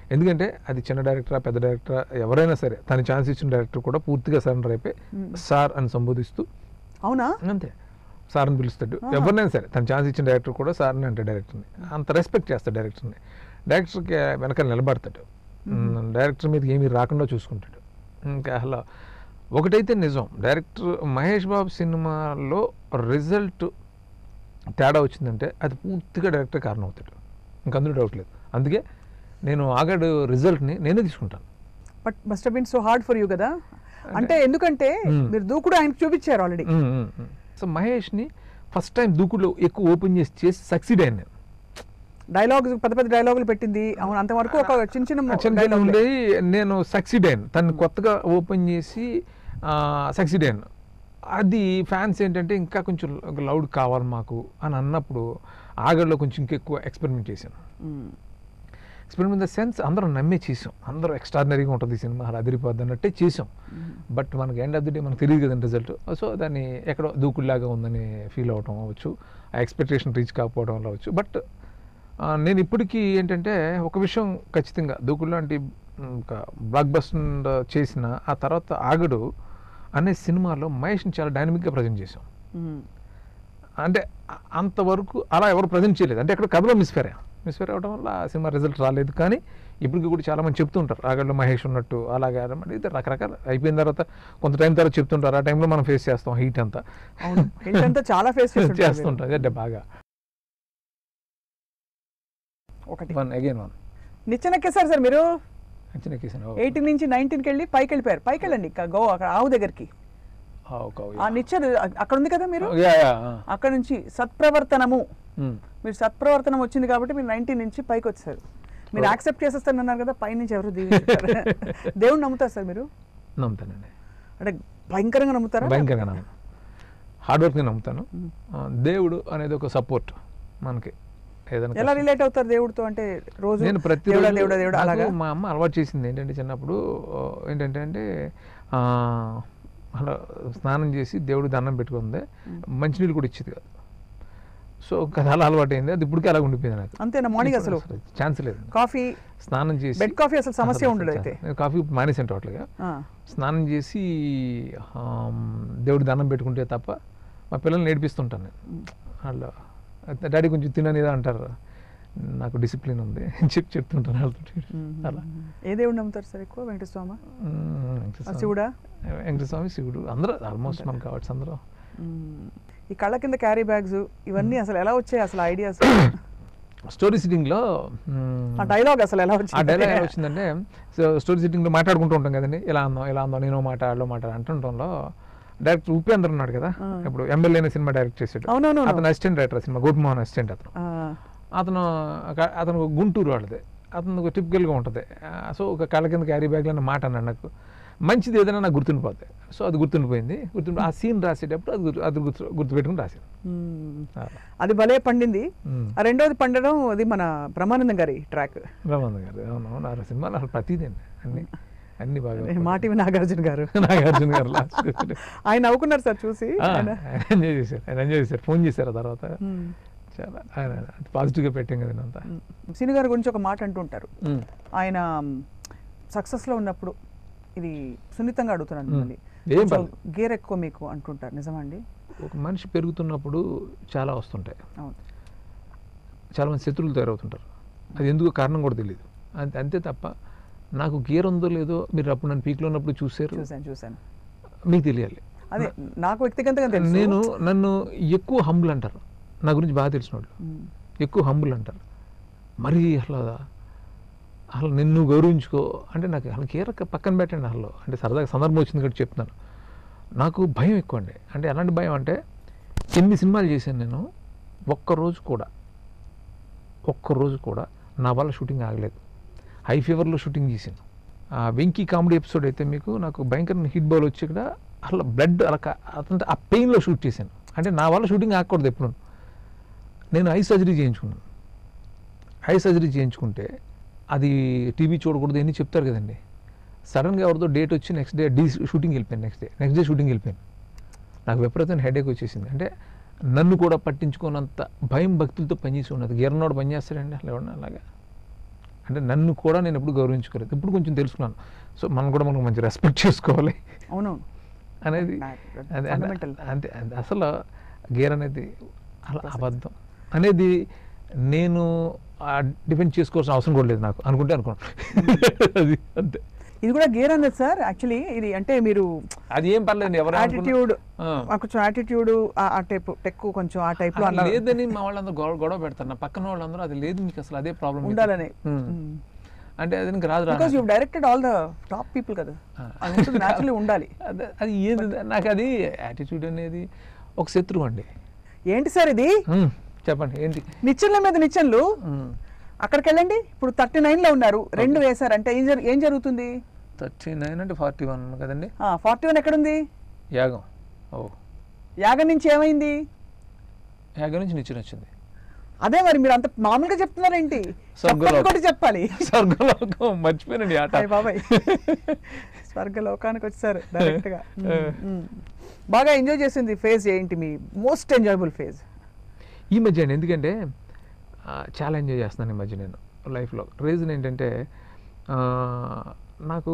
Speaker 2: ఎందుకంటే అది చిన్న డైరెక్టరా పెద్ద డైరెక్టరా ఎవరైనా సరే తన ఛాన్స్ ఇచ్చిన డైరెక్టర్ కూడా పూర్తిగా సరెండర్ అయిపోయి సార్ అని సంబోధిస్తూ
Speaker 1: అవునా
Speaker 2: అంతే సార్ అని పిలుస్తాడు ఎవరినైనా సరే తన ఛాన్స్ ఇచ్చిన డైరెక్టర్ కూడా సార్ అని అంటే డైరెక్టర్ని అంత రెస్పెక్ట్ చేస్తాడు డైరెక్టర్ని డైరెక్టర్కి వెనకాల నిలబడతాడు డైరెక్టర్ మీద ఏమీ రాకుండా చూసుకుంటాడు ఇంకా అసలు ఒకటైతే నిజం డైరెక్టర్ మహేష్ బాబు సినిమాలో రిజల్ట్ తేడా వచ్చిందంటే అది పూర్తిగా డైరెక్టర్ కారణం అవుతాడు ఇంక అందులో డౌట్ లేదు అందుకే నేను ఆగడు రిజల్ట్ని నేనే తీసుకుంటాను
Speaker 1: but must been so hard for you కదా అంటే ఎందుకంటే
Speaker 2: మ్మ్.
Speaker 1: మీరు దూకుడు ఆయనకు చూపించారు ఆల్రెడీ
Speaker 2: సో మహేష్ని ఫస్ట్ టైం దూకుడులో ఎక్కువ ఓపెన్ చేసి చేసి సక్సీడ్ అయ్యాను నేను
Speaker 1: డైలాగ్స్ పెద్ద పెద్ద డైలాగులు పెట్టింది అవును అంతవరకు ఒక చిన్న చిన్న
Speaker 2: చిన్న చిన్న
Speaker 1: dialogue లే.
Speaker 2: ఉండేవి నేను సక్సీడ్ అయ్యాను తను కొత్తగా ఓపెన్ చేసి సక్సీడ్ అయ్యాను అది ఫ్యాన్స్ ఏంటంటే ఇంకా కొంచెం లౌడ్ కావాలి మాకు అని అన్నప్పుడు ఆగడ్లో కొంచెం ఇంకెక్కువ ఎక్స్పెరిమెంట్ చేశాను
Speaker 1: మ్మ్.
Speaker 2: ఎక్స్పెరిమెంట్ ద సెన్స్ అందరం నమ్మే చేసాం అందరూ ఎక్స్ట్రాడినరీగా ఉంటుంది ఈ సినిమా అలా అదిరిపోద్ది అన్నట్టే చేసాం బట్ మనకి ఎండ్ ఆఫ్ ది డే మనకు తెలియదు కదండి రిజల్ట్ సో దాన్ని ఎక్కడో దూకుడులాగా ఉందని ఫీల్ అవటం అవ్వచ్చు ఆ ఎక్స్పెక్టేషన్ రీచ్ కాకపోవడం వల్ల అవ్వచ్చు బట్ నేను ఇప్పటికీ ఏంటంటే ఒక విషయం ఖచ్చితంగా దూకుడు లాంటి ఒక బ్లాక్ బస్టర్ చేసిన ఆ తర్వాత ఆగడు అనే సినిమాలో మహేష్ని చాలా డైనమిక్గా ప్రజెంట్ చేసాం
Speaker 1: మ్మ్.
Speaker 2: అంటే అ- అంతవరకు అలా ఎవరు ప్రజెంట్ చేయలేదు అంటే అక్కడ కథలో మిస్ఫేర్ అయ్యాం మిస్ఫేర్ అవ్వడం వల్ల ఆ సినిమా రిజల్ట్ రాలేదు కానీ ఇప్పటికి కూడా చాలా మంది చెప్తుంటారు రాగడ్లో మహేష్ ఉన్నట్టు అలాగే అనమాట ఇది రకరకాల అయిపోయిన తర్వాత కొంత టైం తర్వాత చెప్తుంటారు ఆ టైంలో మనం ఫేస్ చేస్తాం హీట్ అంతా
Speaker 1: అవును హెల్త్ అంతా చాలా ఫేస్
Speaker 2: చేస్తుంటాం అంటే బాగా
Speaker 1: ఒకటి
Speaker 2: వన్ అగైన్ వన్
Speaker 1: నిచ్చెనెక్కేశారు సార్ మీరు
Speaker 2: చిన్న కేసు
Speaker 1: ఎయిటీన్ నుంచి నైన్టీన్కి వెళ్ళి పైకి వెళ్ళిపోయారు పైకి వెళ్ళండి ఇక గో అక్కడ ఆవు దగ్గరికి ఆ నిచ్చెన అక్కడ ఉంది కదా మీరు అక్కడ నుంచి సత్ప్రవర్తనము మీరు సత్ప్రవర్తనం వచ్చింది కాబట్టి మీరు నైన్టీన్ నుంచి పైకి వచ్చారు మీరు యాక్సెప్ట్ చేసేస్తానన్నారు కదా పై నుంచి ఎవరు దీవించారు దేవుడు నమ్ముతారు సార్ మీరు
Speaker 2: నమ్ముతానండి
Speaker 1: అంటే భయంకరంగా నమ్ముతారా
Speaker 2: భయంకరంగా నమ్ము హార్డ్ వర్క్ని నమ్ముతాను ఆ, దేవుడు అనేది ఒక సపోర్ట్ మనకి ఏదైనా
Speaker 1: ఎలా రిలేట్ అవుతారు దేవుడితో అంటే రోజు
Speaker 2: నేను ప్రతి
Speaker 1: దేవుడా
Speaker 2: రోజు
Speaker 1: దేవుడా దేవుడా
Speaker 2: నాకు
Speaker 1: అలాగా
Speaker 2: మా అమ్మ అలవాటు చేసింది ఏంటంటే చిన్నప్పుడు ఆ, ఏంటంటే అంటే ఆ, అలా స్నానం చేసి దేవుడు దండం పెట్టుకుంది మంచినీళ్ళు కూడా ఇచ్చేది కాదు సో అది అలా అలవాటు అయింది అది ఇప్పటికే అలా ఉండిపోయింది నాకు
Speaker 1: అంతేనా మార్నింగ్ అసలు
Speaker 2: ఛాన్స్ లేదు
Speaker 1: కాఫీ
Speaker 2: స్నానం చేసి
Speaker 1: బెడ్ కాఫీ అసలు సమస్య ఉండదు అయితే
Speaker 2: నేను కాఫీ మానేసాను టోటల్గా
Speaker 1: ఆ,
Speaker 2: స్నానం చేసి ఆమ్, దేవుడి దండం పెట్టుకుంటే తప్ప మా పిల్లల్ని నేర్పిస్తుంటాను నేను వాళ్ళు డాడీ కొంచెం తిననిదా అంటారు నాకు డిసిప్లిన్ ఉంది అని చెప్పి చెప్తుంటాను వాళ్ళతో అలా
Speaker 1: ఏ దేవుడు నమ్ముతారు సార్ ఎక్కువ వెంకటస్వామ
Speaker 2: మ్మ్, వెంకటస్వామి.
Speaker 1: శివుడా
Speaker 2: వెంకటస్వామి శివుడు అందరూ ఆల్మోస్ట్ మన కావచ్చు అందరూ
Speaker 1: మ్మ్. ఈ కళ్ళ కింద క్యారీ బ్యాగ్స్ ఇవన్నీ అసలు ఎలా వచ్చాయి అసలు ఐడియాస్
Speaker 2: స్టోరీ సిట్టింగ్లో
Speaker 1: ఆ డైలాగ్ అసలు ఎలా
Speaker 2: ఆ
Speaker 1: వచ్చింది
Speaker 2: డైలాగ్ ఎలా వచ్చిందంటే సో స్టోరీ సిట్టింగ్లో మాట్లాడుకుంటూ ఉంటాం కదండి ఇలా అందాం ఇలా అందాం నేను మాట వాళ్ళు మాట అంటుంటంలో డైరెక్టర్ ఉపేంద్ర ఉన్నాడు కదా
Speaker 1: ఆ.
Speaker 2: ఇప్పుడు ఎమ్మెల్యే అనే సినిమా డైరెక్ట్ చేసాడు
Speaker 1: అవునవును
Speaker 2: అతను assistant director cinema Gopimohan assistant అతను అతను ఒక- అతను ఒక గుంటూరు వాళ్ళది అతను ఒక టిపికల్గా ఉంటుంది సో ఒక కళ్ళ కింద క్యారీ బ్యాగ్లో అన్న మాట అన్నాడు నాకు మంచిది ఏదైనా నాకు గుర్తుండిపోద్ది సో అది గుర్తుండిపోయింది గుర్తుండి ఆ సీన్ రాసేటప్పుడు అది గుర్తు అది గుర్తు గుర్తుపెట్టుకుని రాశాను
Speaker 1: మ్మ్.
Speaker 2: అలా.
Speaker 1: అది భలే పండింది
Speaker 2: మ్మ్.
Speaker 1: ఆ రెండోది పండడం అది మన బ్రహ్మానందం గారి ట్రాక్
Speaker 2: బ్రహ్మానంద గారు అవును అవును ఆ సినిమాలో అసలు ప్రతిదీ అండి అన్ని అన్ని బాగా
Speaker 1: మాటివి నాగార్జున గారు
Speaker 2: నాగార్జున గారు లాస్ట్
Speaker 1: ఆయన నవ్వుకున్నారు సార్ చూసి ఆయన
Speaker 2: ఎంజాయ్ చేశారు ఆయన ఎంజాయ్ చేశారు ఫోన్ చేశారు ఆ తర్వాత
Speaker 1: మ్మ్.
Speaker 2: చాలా ఆయన పాజిటివ్గా పెట్టాం కదా అంతా
Speaker 1: మ్మ్. సిని గారి గురించి ఒక మాట అంటుంటారు ఆయన సక్సెస్లో ఉన్నప్పుడు ఇది సున్నితంగా అడుగుతున్నాను
Speaker 2: మ్మ్.
Speaker 1: మిమ్మల్ని
Speaker 2: ఏం
Speaker 1: కొంచెం
Speaker 2: పర్లేదు.
Speaker 1: గేర్ ఎక్కువ మీకు అంటుంటారు నిజమండి
Speaker 2: ఒక మనిషి పెరుగుతున్నప్పుడు చాలా వస్తుంటాయి
Speaker 1: అవును
Speaker 2: చాలామంది శత్రువులు తయారవుతుంటారు అది ఎందుకు కారణం కూడా తెలియదు అంతే అంతే తప్ప నాకు గేర్ ఉందో లేదో మీరు అప్పుడు నన్ను పీక్లో ఉన్నప్పుడు చూసారు
Speaker 1: చూశాను చూశాను
Speaker 2: మీకు తెలియాలి
Speaker 1: అదే నాకు వ్యక్తిగతంగా తెలుసు
Speaker 2: నేను నన్ను ఎక్కువ హంబుల్ అంటారు నా గురించి బాగా తెలిసిన వాళ్ళు
Speaker 1: మ్మ్.
Speaker 2: ఎక్కువ హంబుల్ అంటారు మరీ అసలు అసలు నిన్ను గౌరవించుకో అంటే నాకు అసలు కీరక పక్కన పెట్టండి అసలు అంటే సరదాగా సందర్భం వచ్చింది కాబట్టి చెప్తున్నాను నాకు భయం ఎక్కువ అండి అంటే ఎలాంటి భయం అంటే ఎన్ని సినిమాలు చేశాను నేను ఒక్కరోజు కూడా ఒక్కరోజు కూడా నా వల్ల షూటింగ్ ఆగలేదు హై ఫీవర్లో షూటింగ్ చేశాను ఆ వెంకీ కామెడీ ఎపిసోడ్ అయితే మీకు నాకు భయంకరమైన హిట్ బాల్ వచ్చి కూడా అసలు బ్లడ్ అలా కా- అదంతా ఆ పెయిన్లో షూట్ చేశాను అంటే నా వల్ల షూటింగ్ ఆగకూడదు ఎప్పుడు నేను ఐ సర్జరీ చేయించుకున్నాను ఐ సర్జరీ చేయించుకుంటే అది టీవీ చూడకూడదు అని చెప్తారు కదండి సడన్గా ఎవరితో డేట్ వచ్చి నెక్స్ట్ డే డీ షూటింగ్ వెళ్ళిపోయాను next day next day shooting వెళ్ళిపోయాను నాకు విపరీతమైన హెడేక్ వచ్చేసింది అంటే నన్ను కూడా పట్టించుకోనంత భయం భక్తులతో పనిచేసి ఉన్నది గిరణోడు పని చేస్తాడండి అసలు ఎవడన్నా అలాగా అంటే నన్ను కూడా నేను ఎప్పుడు గౌరవించుకోలేదు ఇప్పుడు కొంచెం తెలుసుకున్నాను సో మనం కూడా మనం మంచి రెస్పెక్ట్ చేసుకోవాలి
Speaker 1: అవునవును
Speaker 2: అనేది
Speaker 1: That- that
Speaker 2: అది-
Speaker 1: fundamental.
Speaker 2: అంతే అంతే. అసలు గేర్ అనేది అలా అబద్ధం అనేది నేను డిపెండ్ చేసుకోవాల్సిన అవసరం కూడా లేదు నాకు అనుకుంటే అనుకోండి అది అంతే
Speaker 1: ఇది కూడా గేర్ అన్నది సార్ యాక్చువల్లీ ఇది అంటే మీరు
Speaker 2: అది ఏం పర్లేదు ఎవరు
Speaker 1: యాటిట్యూడ్
Speaker 2: ఆ.
Speaker 1: కొంచెం యాటిట్యూడ్ ఆ టైప్ టెక్ కొంచెం ఆ టైప్ లో
Speaker 2: అది
Speaker 1: అన్నారు
Speaker 2: లేదని మా వాళ్ళందరూ గొడవ గొడవ పెడతారు నా పక్కన వాళ్ళందరూ అది లేదు మీకు అసలు అదే ప్రాబ్లం
Speaker 1: ఉండాలని
Speaker 2: అంటే అది నీకు రాదు రా
Speaker 1: because you directed all the top people కదా
Speaker 2: ఆ.
Speaker 1: అది ఉంటుంది న్యాచురల్లీ ఉండాలి
Speaker 2: అదే- అది ఏది నాకు అది యాటిట్యూడ్ అనేది ఒక శత్రువు అండి
Speaker 1: ఏంటి సార్ ఇది
Speaker 2: ఉమ్, చెప్పండి ఏంటి
Speaker 1: నిచ్చెన్ల మీద నిచ్చెన్లు
Speaker 2: ఉమ్.
Speaker 1: అక్కడికి వెళ్ళండి ఇప్పుడు థర్టీ నైన్ లో ఉన్నారు రెండు వేశారు అంటే ఏం జరు- ఏం జరుగుతుంది
Speaker 2: థర్టీ నైన్ అంటే ఫార్టీ వన్ కదండి
Speaker 1: ఫార్టీ వన్ ఎక్కడుంది
Speaker 2: యాగం ఓ
Speaker 1: యాగం నుంచి ఏమైంది
Speaker 2: యాగం నుంచి నిచ్చెన వచ్చింది
Speaker 1: అదే మరి మీరు అంత మామూలుగా చెప్తున్నారేంటి
Speaker 2: స్వర్గలోకం.
Speaker 1: చెప్పండి కూడా చెప్పాలి
Speaker 2: స్వర్గలోకం మర్చిపోయినండి ఆట
Speaker 1: అయ్య బాబాయ్ స్వర్గలోకానికి వచ్చారు డైరెక్ట్ గా మ్మ్, మ్మ్. బాగా ఎంజాయ్ చేసింది ఫేజ్ ఏంటి మీ మోస్ట్ ఎంజాయబుల్ ఫేజ్
Speaker 2: ఈ మధ్య అండి ఎందుకంటే ఆ, చాలా ఎంజాయ్ చేస్తున్నాను ఈ మధ్య నేను లైఫ్లో రీజన్ ఏంటంటే ఆ, నాకు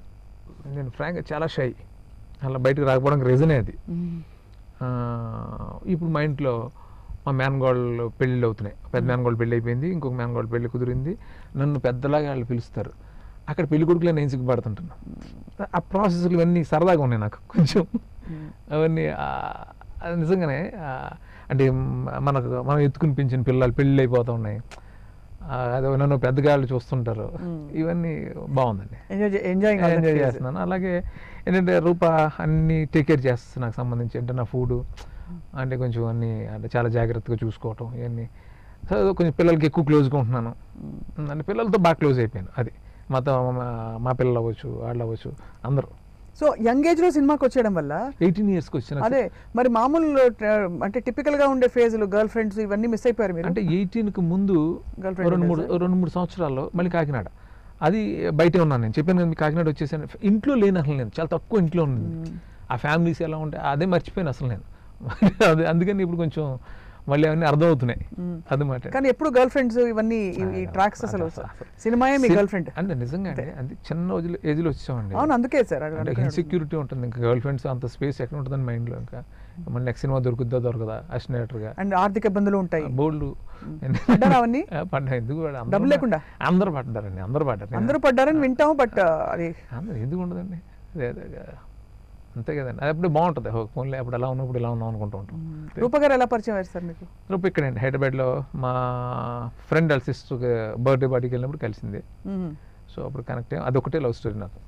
Speaker 2: నేను ఫ్రాంక్గా చాలా షై అలా బయటకు రాకపోవడానికి రీజనే అది ఆ, ఇప్పుడు మా ఇంట్లో మా మేనగోళ్ళు పెళ్ళిళ్ళు అవుతున్నాయి పెద్ద మేనగోళ్ళు పెళ్ళి అయిపోయింది ఇంకొక మేనగోళ్ళు పెళ్ళి కుదిరింది నన్ను పెద్దలాగా వాళ్ళు పిలుస్తారు అక్కడ పెళ్లి కొడుకులో నేను సిగ్గుపడుతుంటాను ఆ ప్రాసెస్లు ఇవన్నీ సరదాగా ఉన్నాయి నాకు కొంచెం అవన్నీ ఆ, అది నిజంగానే ఆ, అంటే మ- మనకు మనం ఎత్తుకుని పెంచిన పిల్లలు పెళ్ళి అయిపోతూ ఉన్నాయి ఆ, అదే నన్ను పెద్దగాళ్ళు చూస్తుంటారు ఇవన్నీ బాగుందండి
Speaker 1: ఎంజాయ్ ఎంజాయింగ్
Speaker 2: ఎంజాయ్ చేస్తున్నాను అలాగే ఏంటంటే రూప అన్ని టేక్ కేర్ చేస్తుంది నాకు సంబంధించి అంటే నా ఫుడ్ అంటే కొంచెం అన్ని అంటే చాలా జాగ్రత్తగా చూసుకోవటం ఇవన్నీ సో కొంచెం పిల్లలకి ఎక్కువ క్లోజ్గా ఉంటున్నాను అంటే పిల్లలతో బాగా క్లోజ్ అయిపోయాను అది మాతో మా- మా పిల్లలు అవ్వచ్చు వాళ్ళు అవ్వచ్చు అందరూ
Speaker 1: సో యంగ్ ఏజ్ లో సినిమాకి వచ్చేయడం వల్ల
Speaker 2: ఎయిటీన్ ఇయర్స్కి వచ్చిన
Speaker 1: అదే మరి మామూలు ఆ, అంటే టిపికల్ గా ఉండే ఫేజ్లు గర్ల్ ఫ్రెండ్స్ ఇవన్నీ మిస్ అయిపోయారు మీరు
Speaker 2: అంటే ఎయిటీన్కి ముందు
Speaker 1: Girlfriend
Speaker 2: రెండు మూడు
Speaker 1: ఉండేదా?
Speaker 2: రెండు మూడు సంవత్సరాల్లో మళ్ళీ కాకినాడ అది బయటే ఉన్నాను నేను చెప్పాను కదా మీకు కాకినాడ వచ్చేసాను ఇంట్లో లేను అసలు నేను చాలా తక్కువ ఇంట్లో ఉంది ఆ ఫ్యామిలీస్ ఎలా ఉంటాయి అదే మర్చిపోయాను అసలు నేను అదే అందుకని ఇప్పుడు కొంచెం మళ్ళీ అవన్నీ అర్థమవుతున్నాయి అదన్నమాట
Speaker 1: కానీ ఎప్పుడు గర్ల్ ఫ్రెండ్స్ ఇవన్నీ ఈ- ఈ ట్రాక్స్ అసలు సినిమాయే మీ గర్ల్ ఫ్రెండ్
Speaker 2: అంటే నిజంగా అండి అంటే చిన్న రోజులు ఏజ్లో వచ్చామండి
Speaker 1: అవును అందుకే సార్ అది
Speaker 2: అంటే
Speaker 1: అనుకున్నాను.
Speaker 2: ఇన్సెక్యూరిటీ ఉంటుంది ఇంకా గర్ల్ ఫ్రెండ్స్ అంత స్పేస్ ఎక్కడ ఉంటుందని మైండ్లో ఇంకా మన నెక్స్ట్ సినిమా దొరుకుద్దా దొరకదా అసినేటర్గా
Speaker 1: అండ్ ఆర్థిక ఇబ్బందులు ఉంటాయి
Speaker 2: బోల్డ్
Speaker 1: పడ్డారా అవన్నీ?
Speaker 2: పడ్డా ఎందుకు పడ్డా? అందరూ
Speaker 1: డబ్బు లేకుండా?
Speaker 2: అందరూ పడ్డారండి అందరూ పడ్డారు
Speaker 1: అందరూ పడ్డారని వింటాం బట్ అది
Speaker 2: అందరూ ఎందుకు ఉండదండి అదే అదే అదే. అంతే కదండి అది అప్పుడు బాగుంటుంది ఫోన్లే అప్పుడు ఎలా ఉన్నప్పుడు ఇలా ఉన్నాం అనుకుంటూ ఉంటాం
Speaker 1: రూప గారు ఎలా పరిచయం అయ్యారు సార్ మీకు
Speaker 2: రేపు ఇక్కడండి హైదరాబాద్లో మా ఫ్రెండ్ వాళ్ళ సిస్టర్ బర్త్డే పార్టీకి వెళ్ళినప్పుడు కలిసింది
Speaker 1: మ్మ్.
Speaker 2: సో అప్పుడు కనెక్ట్ అయ్యాం అదొకటే లవ్ స్టోరీ నాకు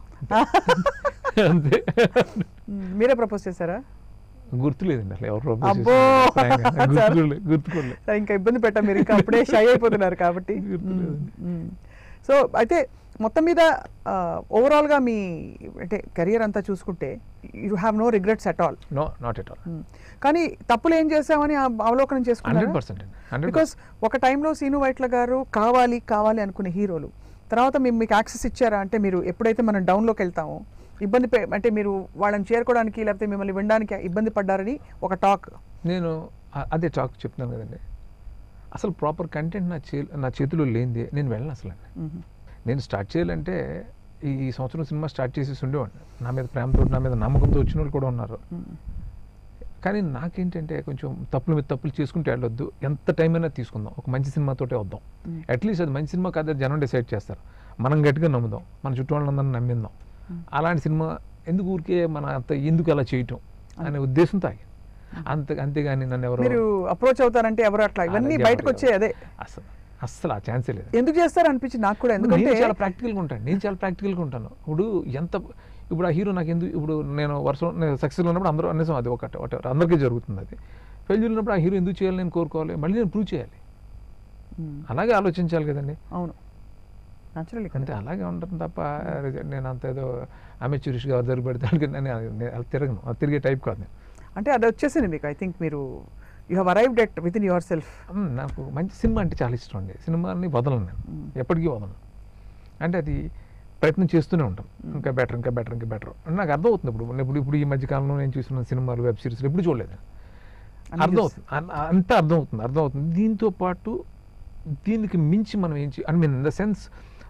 Speaker 2: అంతే
Speaker 1: మ్మ్. మీరే ప్రపోజ్ చేశారా
Speaker 2: గుర్తులేదండి అసలు ఎవరు propose
Speaker 1: అబ్బో!
Speaker 2: చేశారో. ఫ్రాంక్గా. గుర్తుకోలే గుర్తుకోలే
Speaker 1: సరే, ఇంకా ఇబ్బంది పెట్టాం మీరు ఇంకా అప్పుడే షై అయిపోతున్నారు కాబట్టి
Speaker 2: గుర్తులేదండి.
Speaker 1: సో అయితే మొత్తం మీద ఓవరాల్ గా మీ అంటే కెరియర్ అంతా చూసుకుంటే you have no regrets at all
Speaker 2: no not at all
Speaker 1: కానీ తప్పులు ఏం చేసామని ఆ అవలోకనం
Speaker 2: హండ్రెడ్
Speaker 1: చేసుకున్నారు
Speaker 2: పర్సెంట్ అండి హండ్రెడ్
Speaker 1: బికాస్ ఒక టైంలో సీను వైట్ల గారు కావాలి కావాలి అనుకునే హీరోలు తర్వాత మేము మీకు యాక్సెస్ ఇచ్చారా అంటే మీరు ఎప్పుడైతే మనం డౌన్లోకి వెళ్తామో ఇబ్బంది పె- అంటే మీరు వాళ్ళని చేరుకోవడానికి లేకపోతే మిమ్మల్ని వినడానికి ఇబ్బంది పడ్డారని ఒక టాక్
Speaker 2: నేను అ- అదే టాక్ చెప్తున్నాను కదండి అసలు ప్రాపర్ కంటెంట్ నా చే నా చేతిలో లేనిదే నేను వెళ్ళను అసలు నేను స్టార్ట్ చేయాలంటే ఈ ఈ సంవత్సరం సినిమా స్టార్ట్ చేసేసి ఉండేవాడిని నా మీద ప్రేమతో నా మీద నమ్మకంతో వచ్చిన వాళ్ళు కూడా ఉన్నారు కానీ నాకేంటంటే కొంచెం తప్పుల మీద తప్పులు చేసుకుంటే వెళ్ళొద్దు ఎంత టైం అయినా తీసుకుందాం ఒక మంచి సినిమాతోటే వద్దాం అట్లీస్ట్ అది మంచి సినిమా కాదు జనం డిసైడ్ చేస్తారు మనం గట్టిగా నమ్ముదాం మన చుట్టూ వాళ్ళందరినీ నమ్మిందాం అలాంటి సినిమా ఎందుకు ఊరికే మన అంత ఎందుకు అలా చేయటం అనే ఉద్దేశంతో ఆగి అంత అంతేగాని నన్ను ఎవరు
Speaker 1: మీరు అప్రోచ్ అవుతారంటే ఎవరు అట్లా ఇవన్నీ
Speaker 2: అలాగే
Speaker 1: బయటకు
Speaker 2: ఎవరు-
Speaker 1: వచ్చే అదే
Speaker 2: అసలు అస్సలు ఆ ఛాన్సే లేదు
Speaker 1: ఎందుకు చేస్తారు అనిపించింది నాకు కూడా ఎందుకంటే
Speaker 2: నేను చాలా ప్రాక్టికల్గా ఉంటాను నేను చాలా ప్రాక్టికల్గా ఉంటాను ఇప్పుడు ఎంత ఇప్పుడు ఆ హీరో నాకు ఎందుకు ఇప్పుడు నేను వర్షం నేను సక్సెస్ ఉన్నప్పుడు అందరూ అనేసం అది ఒకటి ఒకటి అందరికీ జరుగుతుంది అది ఫెయిల్ ఉన్నప్పుడు ఆ హీరో ఎందుకు చేయాలి నేను కోరుకోవాలి మళ్ళీ నేను ప్రూవ్ చేయాలి
Speaker 1: మ్మ్.
Speaker 2: అలాగే ఆలోచించాలి కదండి
Speaker 1: అవును న్యాచురల్లీ
Speaker 2: అంతే అలాగే ఉంటాను తప్ప నేను అంత ఏదో అమెచ్యూరిష్గా జరిగి పెడతాను నేను నేను అలా తిరగను అది తిరిగే టైప్ కాదు నేను
Speaker 1: అంటే అది వచ్చేసింది మీకు ఐ థింక్ మీరు you have arrived at within yourself
Speaker 2: hmm, నాకు మంచి సినిమా అంటే చాలా ఇష్టం అండి సినిమాని వదలను నేను ఎప్పటికీ వదలను అంటే అది ప్రయత్నం చేస్తూనే ఉంటాం ఇంకా బెటర్ ఇంకా బెటర్ ఇంకా బెటర్ నాకు అర్థమవుతుంది ఇప్పుడు ఇప్పుడు ఇప్పుడు ఈ మధ్య కాలంలో నేను చూసిన సినిమాలు వెబ్ సిరీస్లు ఎప్పుడు చూడలేదు
Speaker 1: అన్ని
Speaker 2: అర్థమవుతుంది అన్- అంతా అర్థమవుతుంది అర్థమవుతుంది దీంతో పాటు దీనికి మించి మనం ఏం చే I mean in the sense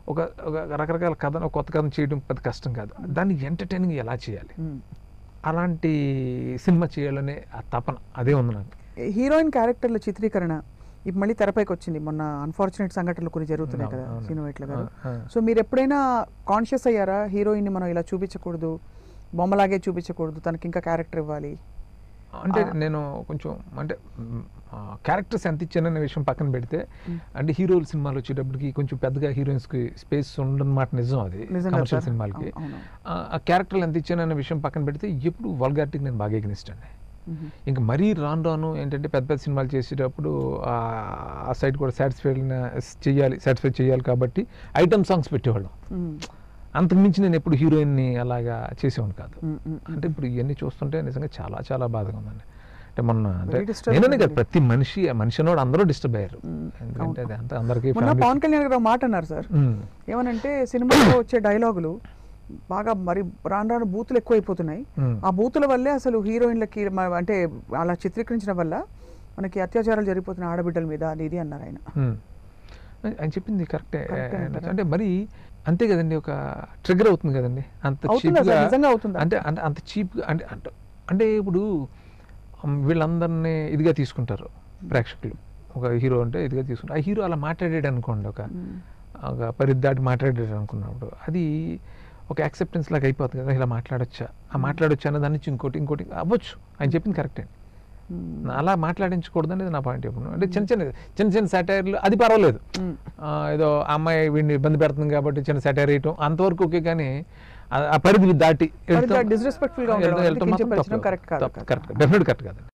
Speaker 2: ఒక ఒక రకరకాల కథను ఒక కొత్త కథను చేయడం పెద్ద కష్టం కాదు దాన్ని ఎంటర్టైనింగ్ ఎలా చేయాలి
Speaker 1: మ్మ్.
Speaker 2: అలాంటి సినిమా చేయాలనే ఆ తపన అదే ఉంది నాకు
Speaker 1: హీరోయిన్ క్యారెక్టర్ల చిత్రీకరణ ఇప్పుడు మళ్ళీ తెరపైకి వచ్చింది మొన్న అన్ఫార్చునేట్ సంఘటనలు కొన్ని జరుగుతున్నాయి
Speaker 2: అవును,
Speaker 1: కదా
Speaker 2: అవును.
Speaker 1: సీను వైట్ల గారు
Speaker 2: ఆ, ఆ.
Speaker 1: సో మీరు ఎప్పుడైనా కాన్షియస్ అయ్యారా హీరోయిన్ని మనం ఇలా చూపించకూడదు బొమ్మలాగే చూపించకూడదు తనకి ఇంకా క్యారెక్టర్ ఇవ్వాలి
Speaker 2: అంటే
Speaker 1: ఆ.
Speaker 2: నేను కొంచెం అంటే క్యారెక్టర్స్ ఎంత ఇచ్చాననే విషయం పక్కన పెడితే
Speaker 1: మ్.
Speaker 2: అంటే హీరోల సినిమాలు వచ్చేటప్పటికి కొంచెం పెద్దగా హీరోయిన్స్కి స్పేస్ ఉండనమాట నిజం అది
Speaker 1: నిజంగా
Speaker 2: కమర్షియల్
Speaker 1: సార్.
Speaker 2: సినిమాలకి
Speaker 1: అవును,
Speaker 2: ఆ, ఆ క్యారెక్టర్లు ఎంత ఇచ్చాననే విషయం పక్కన పెడితే ఎప్పుడు వల్గారిటీకి నేను బాగా ఎగ్నిస్ట్ అండి
Speaker 1: మ్మ్.
Speaker 2: ఇంకా మరీ రాను రాను ఏంటంటే పెద్ద పెద్ద సినిమాలు చేసేటప్పుడు ఆ ఆ సైడ్ కూడా సాటిస్ఫై చేయాలి సాటిస్ఫై చేయాలి కాబట్టి ఐటమ్ సాంగ్స్ పెట్టేవాళ్ళం
Speaker 1: మ్మ్.
Speaker 2: అంతకుమించి నేను ఎప్పుడు హీరోయిన్ని అలాగా చేసేవాడిని కాదు
Speaker 1: మ్మ్, మ్మ్,
Speaker 2: అంటే ఇప్పుడు ఇవన్నీ చూస్తుంటే నిజంగా చాలా చాలా బాధగా ఉందండి అంటే మొన్న అంటే
Speaker 1: Very disturbing
Speaker 2: నేననే కాదు
Speaker 1: ఉంది.
Speaker 2: ప్రతి మనిషి ఆ మనిషి అన్నోడు అందరూ డిస్టర్బ్ అయ్యారు
Speaker 1: మ్మ్.
Speaker 2: ఎందుకంటే అది అంతా అందరికీ
Speaker 1: మొన్న
Speaker 2: family-
Speaker 1: పవన్ కళ్యాణ్ గారు ఒక మాట అన్నారు సార్
Speaker 2: మ్మ్.
Speaker 1: ఏమనంటే సినిమాలో వచ్చే డైలాగులు బాగా మరి రాను రాను బూతులు ఎక్కువైపోతున్నాయి
Speaker 2: మ్మ్.
Speaker 1: ఆ బూతుల వల్లే అసలు హీరోయిన్లకి మ- అంటే అలా చిత్రీకరించడం వల్ల మనకి అత్యాచారాలు జరిగిపోతున్న ఆడబిడ్డల మీద అది ఇది అన్నారు ఆయన
Speaker 2: మ్మ్. ఆయన చెప్పింది కరెక్టే
Speaker 1: కరెక్టే అంటారా?
Speaker 2: అంటే మరి అంతే కదండి ఒక ట్రిగర్ అవుతుంది కదండి అంత
Speaker 1: అవుతుందా
Speaker 2: cheap
Speaker 1: సార్?
Speaker 2: గా-
Speaker 1: నిజంగా అవుతుందా?
Speaker 2: అంటే అంటే అంత చీప్గా అంటే అంటే అంటే ఇప్పుడు ఉమ్, వీళ్ళందరినీ ఇదిగా తీసుకుంటారు ప్రేక్షకులు ఒక హీరో అంటే ఇదిగా తీసుకుంటారు ఆ హీరో అలా మాట్లాడాడు అనుకోండి ఒక
Speaker 1: మ్మ్.
Speaker 2: ఒక పరిదాటి మాట్లాడాడు అనుకున్నప్పుడు అది ఒక యాక్సెప్టెన్స్ లాగా అయిపోతుంది కదా ఇలా మాట్లాడొచ్చా ఆ మాట్లాడొచ్చా అన్న దాని నుంచి ఇంకోటి ఇంకోటి అవ్వచ్చు ఆయన చెప్పింది కరెక్టే
Speaker 1: మ్మ్.
Speaker 2: అలా మాట్లాడించకూడదు అనేది నా పాయింట్ ఎప్పుడు అంటే చిన్న చిన్న చిన్న చిన్న సాటైర్లు అది పర్వాలేదు
Speaker 1: మ్మ్.
Speaker 2: ఆ, ఏదో ఆ అమ్మాయి వీడిని ఇబ్బంది పెడుతుంది కాబట్టి చిన్న సెటైర్ వేయటం అంతవరకు ఓకే కానీ ఆ- ఆ పరిధి దాటి
Speaker 1: పరిధి దాటి disrespectful గా ఉండడం, అది కించపరచడం correct కాదు కదా.
Speaker 2: కరెక్ట్ డెఫినెట్ కరెక్ట్ కాదండి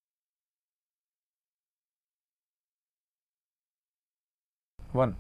Speaker 2: వన్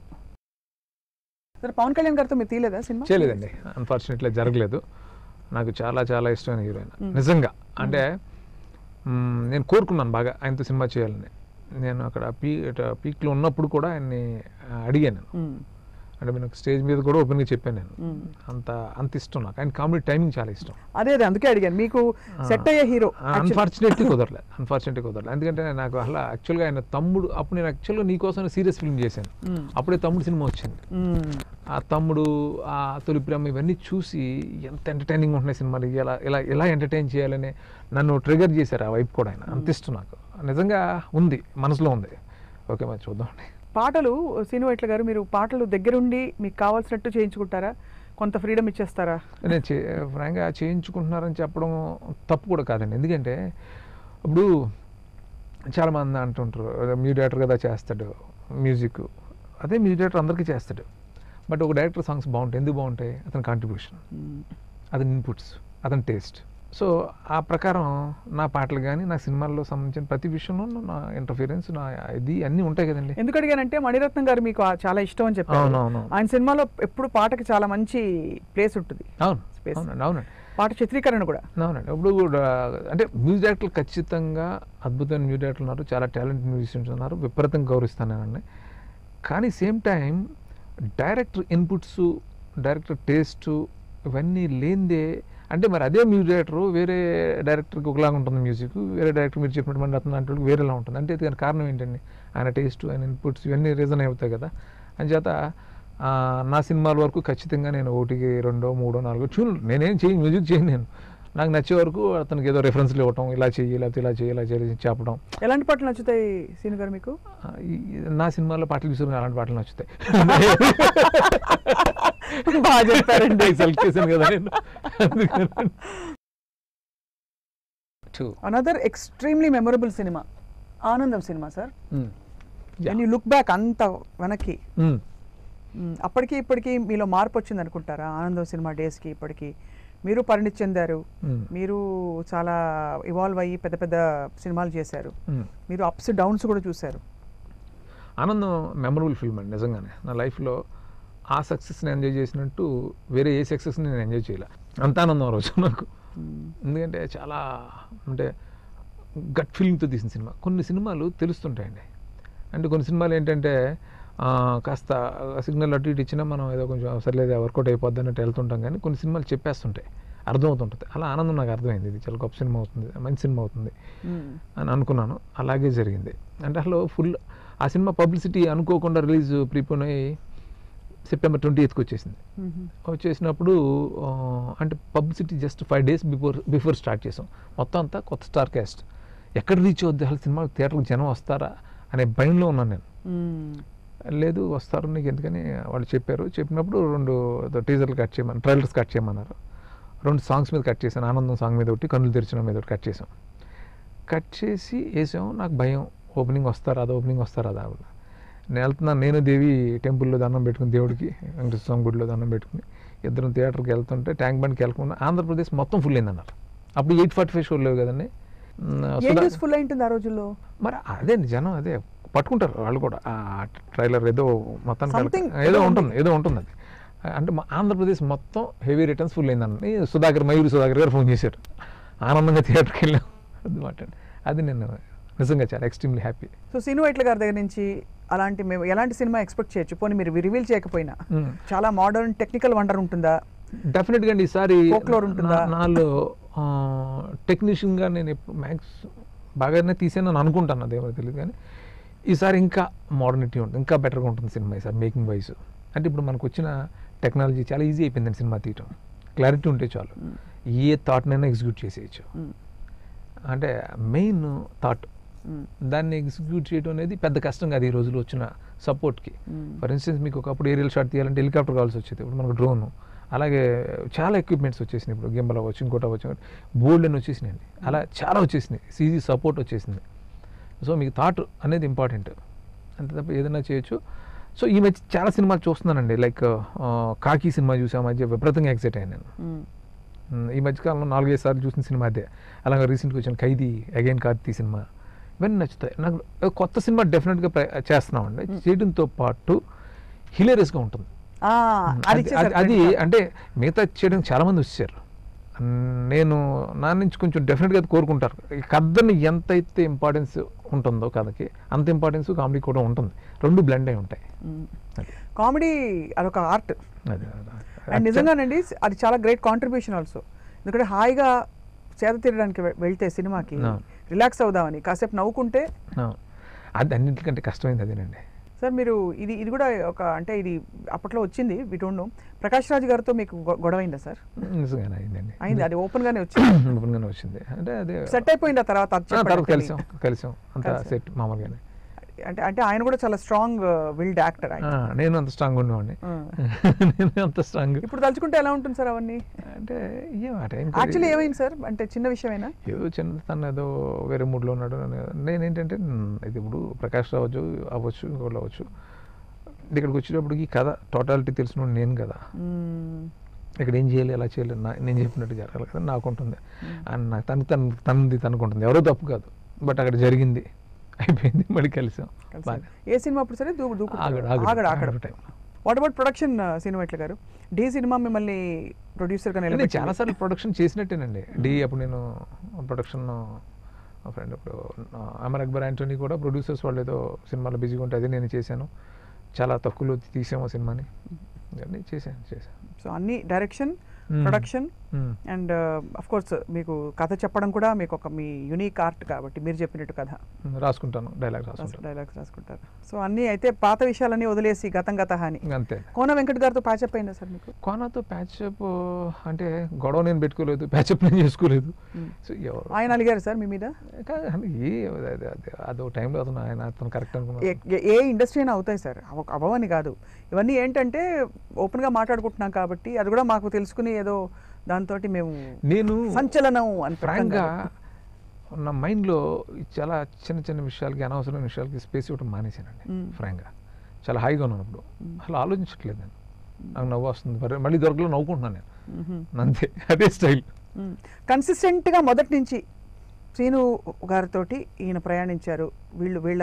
Speaker 1: సరే పవన్ కళ్యాణ్ గారితో మీరు తీయలేదా సినిమా
Speaker 2: చేయలేదండి అన్ఫార్చునేట్లీ జరగలేదు నాకు చాలా చాలా ఇష్టమైన హీరోయిన్
Speaker 1: మ్మ్.
Speaker 2: నిజంగా అంటే మ్మ్, నేను కోరుకున్నాను బాగా ఆయనతో సినిమా చేయాలని నేను అక్కడ పీ పీక్లో ఉన్నప్పుడు కూడా ఆయన్ని ఆ, అడిగాను నేను
Speaker 1: మ్మ్.
Speaker 2: అంటే నేను స్టేజ్ మీద కూడా ఓపెన్గా చెప్పాను నేను
Speaker 1: మ్మ్.
Speaker 2: అంత అంత ఇష్టం నాకు ఆయన కామెడీ టైమింగ్ చాలా ఇష్టం
Speaker 1: అదే అదే అందుకే అడిగాను మీకు సెట్ అయ్యే హీరో
Speaker 2: అన్ఫార్చునేట్లీ కుదరలేదు అన్ఫార్చునేట్లీ కుదరలేదు ఎందుకంటే నాకు అసలు యాక్చువల్గా ఆయన తమ్ముడు అప్పుడు నేను యాక్చువల్గా నీకోసం సీరియస్ ఫిల్మ్ చేశాను అప్పుడే తమ్ముడు సినిమా వచ్చింది ఆ తమ్ముడు ఆ తొలి ప్రేమ ఇవన్నీ చూసి ఎంత ఎంటర్టైనింగ్ ఉంటున్నాయి సినిమాలు ఇలా ఇలా ఎలా ఎంటర్టైన్ చేయాలని నన్ను ట్రిగర్ చేశారు ఆ వైపు కూడా ఆయన అంత ఇష్టం నాకు నిజంగా ఉంది మనసులో ఉంది ఓకే మరి చూద్దామండి
Speaker 1: పాటలు సీను వైట్ల గారు మీరు పాటలు దగ్గరుండి మీకు కావాల్సినట్టు చేయించుకుంటారా కొంత ఫ్రీడమ్ ఇచ్చేస్తారా
Speaker 2: నేను చే ఫ్రాంక్గా చేయించుకుంటున్నారని చెప్పడం తప్పు కూడా కాదండి ఎందుకంటే ఇప్పుడు చాలామంది అంటుంటారు మ్యూజిక్ డైరెక్టర్ కదా చేస్తాడు మ్యూజిక్ అదే మ్యూజిక్ డైరెక్టర్ అందరికీ చేస్తాడు బట్ ఒక డైరెక్టర్ సాంగ్స్ బాగుంటాయి ఎందుకు బాగుంటాయి అతని కాంట్రిబ్యూషన్
Speaker 1: మ్మ్.
Speaker 2: అతని ఇన్పుట్స్ అతని టేస్ట్ సో ఆ ప్రకారం నా పాటలు కానీ నా సినిమాల్లో సంబంధించిన ప్రతి విషయంలో నా ఇంటర్ఫీరెన్స్ నా ఇది అన్నీ ఉంటాయి కదండి
Speaker 1: ఎందుకు అడిగానంటే మణిరత్నం గారు మీకు ఆ చాలా ఇష్టం అని చెప్పారు
Speaker 2: అవునవును
Speaker 1: ఆయన సినిమాలో ఎప్పుడు పాటకి చాలా మంచి ప్లేస్ ఉంటుంది
Speaker 2: అవును
Speaker 1: Space.
Speaker 2: అవునండి అవునండి
Speaker 1: పాట చిత్రీకరణ కూడా
Speaker 2: అవునండి ఇప్పుడు కూడా అంటే మ్యూజిక్ డైరెక్టర్లు ఖచ్చితంగా అద్భుతమైన మ్యూజిక్ డైరెక్టర్లు ఉన్నారు చాలా టాలెంట్ మ్యూజిషియన్స్ ఉన్నారు విపరీతంగా గౌరవిస్తానండి కానీ same time director inputs director taste ఇవన్నీ లేనిదే అంటే మరి అదే మ్యూజిక్ డైరెక్టర్ వేరే డైరెక్టర్కి ఒకలాగా ఉంటుంది మ్యూజిక్ వేరే డైరెక్టర్ మీరు చెప్పినట్టు మన రత్న అంటే వేరేలా ఉంటుంది అంటే దానికి కారణం ఏంటండి ఆయన టేస్ట్ ఆయన ఇన్పుట్స్ ఇవన్నీ రీజన్ అవుతాయి కదా అంచేత ఆ, నా సినిమాల వరకు ఖచ్చితంగా నేను ఒకటికి రెండో మూడో నాలుగో ట్యూన్ నేనేం చేయను మ్యూజిక్ చేయను నేను నాకు నచ్చే వరకు అతనికి ఏదో రెఫరెన్స్లు ఇవ్వటం ఇలా చెయ్యి లేకపోతే ఇలా చేయి ఇలా చేయి చెప్పడం
Speaker 1: ఎలాంటి పాటలు నచ్చుతాయి సీను గారు మీకు
Speaker 2: ఆ, ఈ- ఈ- నా సినిమాలో పాటలు తీసుకుని అలాంటి పాటలు నచ్చుతాయి
Speaker 1: బాగా చెప్పారండి.
Speaker 2: సెలెక్ట్ చేశాను కదా నేను అందుకని. Two.
Speaker 1: అనదర్ ఎక్స్ట్రీమ్లీ మెమొరబుల్ సినిమా ఆనందం సినిమా sir
Speaker 2: Mm. Yeah.
Speaker 1: And you look back అంత వెనక్కి
Speaker 2: Mm.
Speaker 1: మ్మ్. అప్పటికి ఇప్పటికి మీలో మార్పు వచ్చింది అనుకుంటారా ఆనందం సినిమా డేస్కి ఇప్పటికి మీరు పరిణితి చెందారు
Speaker 2: Mm.
Speaker 1: మీరు చాలా ఇవాల్వ్ అయ్యి పెద్ద పెద్ద సినిమాలు చేశారు
Speaker 2: Mm.
Speaker 1: మీరు అప్స్ డౌన్స్ కూడా చూశారు
Speaker 2: ఆనందం మెమరబుల్ ఫిల్మ్ అండి నిజంగానే నా లైఫ్లో ఆ సక్సెస్ని ఎంజాయ్ చేసినట్టు వేరే ఏ సక్సెస్ని నేను ఎంజాయ్ చేయలే అంత ఆనందం ఆ రోజు నాకు
Speaker 1: మ్మ్.
Speaker 2: ఎందుకంటే చాలా అంటే గట్ ఫీలింగ్తో తీసిన సినిమా కొన్ని సినిమాలు తెలుస్తుంటాయండి అంటే కొన్ని సినిమాలు ఏంటంటే ఆ, కాస్త సిగ్నల్ అటు ఇటు ఇచ్చినా మనం ఏదో కొంచెం సర్లేదు వర్కౌట్ అయిపోద్ది అన్నట్టు వెళ్తుంటాం కానీ కొన్ని సినిమాలు చెప్పేస్తుంటాయి అర్థమవుతుంటుంది అలా ఆనందం నాకు అర్థమైంది ఇది చాలా గొప్ప సినిమా అవుతుంది మంచి సినిమా అవుతుంది
Speaker 1: మ్మ్.
Speaker 2: అని అనుకున్నాను అలాగే జరిగింది అంటే అసలు ఫుల్ ఆ సినిమా పబ్లిసిటీ అనుకోకుండా రిలీజ్ ప్రీపోన్ అయ్యి సెప్టెంబర్ ట్వంటీ ఎయిత్కి వచ్చేసింది వచ్చేసినప్పుడు ఆ, అంటే publicity just five days before before start చేసాం మొత్తం అంతా కొత్త స్టార్ కాస్ట్ ఎక్కడ రీచ్ అవుద్ది అసలు సినిమా థియేటర్కి జనం వస్తారా అనే భయంలో ఉన్నాను నేను లేదు వస్తారు నీకు ఎందుకని వాళ్ళు చెప్పారు చెప్పినప్పుడు రెండు టీజర్లు కట్ చేయమని ట్రైలర్స్ కట్ చేయమన్నారు రెండు సాంగ్స్ మీద కట్ చేశాను ఆనందం సాంగ్ మీద ఒకటి కన్నులు తెరిచిన మీద ఒకటి కట్ చేసాం కట్ చేసి వేసాం నాకు భయం ఓపెనింగ్ వస్తారా అది ఓపెనింగ్ వస్తారా అదా నేను వెళ్తున్నాను నేను దేవి టెంపుల్లో దండం పెట్టుకుని దేవుడికి వెంకటేశ్వర స్వామి గుడిలో దండం పెట్టుకుని ఇద్దరం థియేటర్కి వెళ్తుంటే ట్యాంక్ బండ్కి వెళ్ళకుండా ఆంధ్రప్రదేశ్ మొత్తం ఫుల్ అయిందన్నారు అప్పుడు ఎయిట్ ఫార్టీ ఫైవ్ షోలు లేవు కదండి మ్,
Speaker 1: ఏం
Speaker 2: సుధా-
Speaker 1: యూస్ఫుల్ అయింటుంది ఆ రోజుల్లో
Speaker 2: మరి అదే జనం అదే పట్టుకుంటారు వాళ్ళు కూడా ఆ ట్రైలర్ ఏదో మొత్తానికి
Speaker 1: Something
Speaker 2: వాళ్ళకి- ఏదో
Speaker 1: ఏదో
Speaker 2: ఉంటుంది ఏదో ఉంటుంది అది అంటే మా ఆంధ్రప్రదేశ్ మొత్తం హెవీ రిటర్న్స్ ఫుల్ అయిందండి సుధాకర్ మయూరి సుధాకర్ గారు ఫోన్ చేశారు ఆనందంగా థియేటర్కి వెళ్ళాం అది మాట అది నేను నిజంగా చాలా extremely happy
Speaker 1: so Sreenu Vaitla గారి దగ్గర నుంచి అలాంటి మేము ఎలాంటి సినిమా ఎక్స్పెక్ట్ చేయొచ్చు పోనీ మీరు రివీల్ చేయకపోయినా చాలా మోడర్న్ టెక్నికల్ వండర్ ఉంటుందా
Speaker 2: డెఫినెట్గా అండి ఈసారి
Speaker 1: Folklore ఉంటుందా?
Speaker 2: నా- నాలో టెక్నీషియన్గా నేను మ్యాక్స్ బాగానే తీసానని అనుకుంటాను అదేమో తెలియదు కానీ ఈసారి ఇంకా మోడర్నిటీ ఉంటుంది ఇంకా బెటర్గా ఉంటుంది సినిమా ఈసారి మేకింగ్ వైజ్ అంటే ఇప్పుడు మనకు వచ్చిన టెక్నాలజీ చాలా ఈజీ అయిపోయిందండి సినిమా తీయటం క్లారిటీ ఉంటే చాలు ఏ థాట్నైనా ఎగ్జిక్యూట్ చేసేయచ్చు
Speaker 1: మ్మ్.
Speaker 2: అంటే మెయిన్ థాట్
Speaker 1: మ్మ్.
Speaker 2: దాన్ని ఎగ్జిక్యూట్ చేయడం అనేది పెద్ద కష్టం కాదు ఈ రోజుల్లో వచ్చిన సపోర్ట్కి
Speaker 1: మ్మ్.
Speaker 2: ఫర్ ఇన్స్టెన్స్ మీకు ఒకప్పుడు ఏరియల్ షాట్ తీయాలంటే హెలికాప్టర్ కావాల్సి వచ్చేది ఇప్పుడు మనకు డ్రోన్ అలాగే చాలా ఎక్విప్మెంట్స్ వచ్చేసినాయి ఇప్పుడు గింబల్ అవ్వచ్చు ఇంకోటి అవ్వచ్చు బోల్డ్ అని వచ్చేసినాయండి అలా చాలా వచ్చేసినాయి సీజీ సపోర్ట్ వచ్చేసింది సో మీకు థాట్ అనేది ఇంపార్టెంట్ అంతే తప్ప ఏదైనా చేయొచ్చు సో ఈ మధ్య చాలా సినిమాలు చూస్తున్నానండి లైక్ కాకి సినిమా చూసా ఆ మధ్య విపరీతంగా ఎక్సైట్ అయ్యాను నేను
Speaker 1: మ్మ్.
Speaker 2: మ్, ఈ మధ్యకాలంలో నాలుగైదు సార్లు చూసిన సినిమా అదే అలాగే రీసెంట్గా వచ్చిన ఖైదీ అగైన్ కార్తీ సినిమా ఇవన్నీ నచ్చుతాయి నాకు ఒక కొత్త సినిమా డెఫినెట్గా చేస్తున్నామండి చేయడంతో పాటు హిలేరియస్గా ఉంటుంది
Speaker 1: ఆ, అది
Speaker 2: అది-
Speaker 1: ఇచ్చేసారు
Speaker 2: అది- అది
Speaker 1: credit card.
Speaker 2: అంటే మిగతా చేయడం చాలా మంది వచ్చారు నేను నా నుంచి కొంచెం డెఫినెట్గా అది కోరుకుంటారు ఈ కథని ఎంతైతే ఇంపార్టెన్స్ ఉంటుందో కథకి అంత ఇంపార్టెన్స్ కామెడీ కూడా ఉంటుంది రెండు బ్లెండ్ అయి ఉంటాయి
Speaker 1: మ్మ్.
Speaker 2: అది
Speaker 1: కామెడీ అదొక ఆర్ట్
Speaker 2: అది
Speaker 1: అండ్ నిజంగానండి అది చాలా గ్రేట్ కాంట్రిబ్యూషన్ ఆల్సో ఎందుకంటే హాయిగా సేద తీరడానికి వె- వెళ్తే సినిమాకి
Speaker 2: అవును.
Speaker 1: రిలాక్స్ అవుదామని కాసేపు నవ్వుకుంటే
Speaker 2: అవును. అది అన్నింటికంటే కష్టమైంది అదేనండి
Speaker 1: సార్ మీరు ఇది ఇది కూడా ఒక అంటే ఇది అప్పట్లో వచ్చింది we don't know Prakash Raj గారితో మీకు గొ- గొడవ అయిందా సార్
Speaker 2: నిజంగానే అయిందండి
Speaker 1: అయింది అది ఓపెన్ గానే వచ్చింది
Speaker 2: ఓపెన్గానే వచ్చింది అంటే అదే
Speaker 1: సెట్ అయిపోయింది ఆ తర్వాత అది
Speaker 2: ఆ, తర్వాత
Speaker 1: చెప్పడానికి.
Speaker 2: కలిసాం కలిసాం అంత
Speaker 1: కలిసాం.
Speaker 2: సెట్ మామూలుగానే
Speaker 1: అంటే అంటే ఆయన కూడా చాలా స్ట్రాంగ్ విల్డ్ యాక్టర్ ఆయన
Speaker 2: ఆ, నేను అంత స్ట్రాంగ్ ఉన్నవాడిని
Speaker 1: ఆ.
Speaker 2: నేను అంత స్ట్రాంగ్
Speaker 1: ఇప్పుడు తలుచుకుంటే ఎలా ఉంటుంది సార్ అవన్నీ
Speaker 2: అంటే ఏం ఆ టైం
Speaker 1: యాక్చువల్లీ ఏమైంది సార్ అంటే చిన్న విషయమేనా
Speaker 2: ఏదో చిన్న తను ఏదో వేరే మూడ్లో ఉన్నాడు అని- నేనేంటంటే మ్, ఇది ఇప్పుడు ప్రకాష్ రావచ్చు అవ్వచ్చు ఇంకోళ్ళు అవ్వచ్చు ఇక్కడికి వచ్చేటప్పటికి ఈ కథ టోటాలిటీ తెలిసిన నేను కదా
Speaker 1: మ్మ్.
Speaker 2: ఇక్కడ ఏం చేయాలి ఎలా చేయాలి నా నేను చెప్పినట్టు జరగాలి కదా నాకు ఉంటుంది అని నాకు తనకి తన తనది తనకుంటుంది ఎవరో తప్పు కాదు బట్ అక్కడ జరిగింది అయిపోయింది మళ్ళీ కలిసాం
Speaker 1: కలిసి.
Speaker 2: బాగా
Speaker 1: ఏ సినిమా అప్పుడు సరే దూకు దూకు
Speaker 2: Aagadu, Aagadu,
Speaker 1: Aagadu Aagadu
Speaker 2: Aagadu time.
Speaker 1: What about production సినిమా ఎట్లా గారు డి సినిమా మిమ్మల్ని ప్రొడ్యూసర్ గా
Speaker 2: నేను
Speaker 1: నిలబెట్టింది.
Speaker 2: చాలాసార్లు ప్రొడక్షన్ చేసినట్టేనండి డి అప్పుడు నేను ప్రొడక్షన్ ఫ్రెండ్ ఇప్పుడు అమర్ అక్బర్ యాంటోనీ కూడా ప్రొడ్యూసర్స్ వాళ్ళు ఏదో సినిమాలో బిజీగా ఉంటే అది నేను చేశాను చాలా తక్కువలో తీసాము ఆ సినిమాని ఇవన్నీ చేశాను చేశాను
Speaker 1: సో అన్ని direction
Speaker 2: Hmm.
Speaker 1: Production
Speaker 2: Hmm.
Speaker 1: And of course మీకు కథ చెప్పడం కూడా మీకు ఒక మీ యునిక్ ఆర్ట్ కాబట్టి మీరు చెప్పినట్టు కథ
Speaker 2: రాసుకుంటాను డైలాగ్ రాసుకుంటాను
Speaker 1: డైలాగ్స్ రాసుకుంటారు సో అన్ని అయితే పాత విషయాలన్నీ వదిలేసి గతం గత అని
Speaker 2: ఇంకా అంతే
Speaker 1: కోన వెంకట్ గారితో ప్యాచప్ అయిందా సార్ మీకు
Speaker 2: కోనాతో ప్యాచప్ అంటే గొడవ నేను పెట్టుకోలేదు ప్యాచప్ నేను చేసుకోలేదు
Speaker 1: Hmm.
Speaker 2: సో ఎవరు
Speaker 1: ఆయన అలిగారు సార్ మీ మీద
Speaker 2: కాదు, అంటే ఏ అది- అది- అదో టైంలో అతను ఆయన అతను కరెక్ట్
Speaker 1: ఏ-
Speaker 2: అనుకున్నాను
Speaker 1: ఏ- ఏ ఇండస్ట్రీ అయినా అవుతాయి సార్ అవ- అవ్వవని కాదు ఇవన్నీ ఏంటంటే ఓపెన్గా మాట్లాడుకుంటున్నాం కాబట్టి అది కూడా మాకు తెలుసుకుని ఏదో దాంతో మేము
Speaker 2: నేను
Speaker 1: సంచలనం అని పెట్టం
Speaker 2: ఫ్రాంక్గా
Speaker 1: కాదు.
Speaker 2: నా మైండ్లో చాలా చిన్న చిన్న విషయాలకి అనవసరమైన విషయాలకి స్పేస్ ఇవ్వడం మానేశానండి
Speaker 1: మ్మ్.
Speaker 2: ఫ్రాంక్గా చాలా హాయిగా ఉన్నాను ఇప్పుడు అసలు ఆలోచించట్లేదు నేను నాకు నవ్వు వస్తుంది మరి మళ్ళీ దొరకలో నవ్వుకుంటున్నాను నేను
Speaker 1: మ్మ్.
Speaker 2: అంతే అదే స్టైల్
Speaker 1: మ్మ్. కన్సిస్టెంట్గా మొదటి నుంచి శ్రీను గారితో ఈయన ప్రయాణించారు వీళ్ళు వీళ్ళ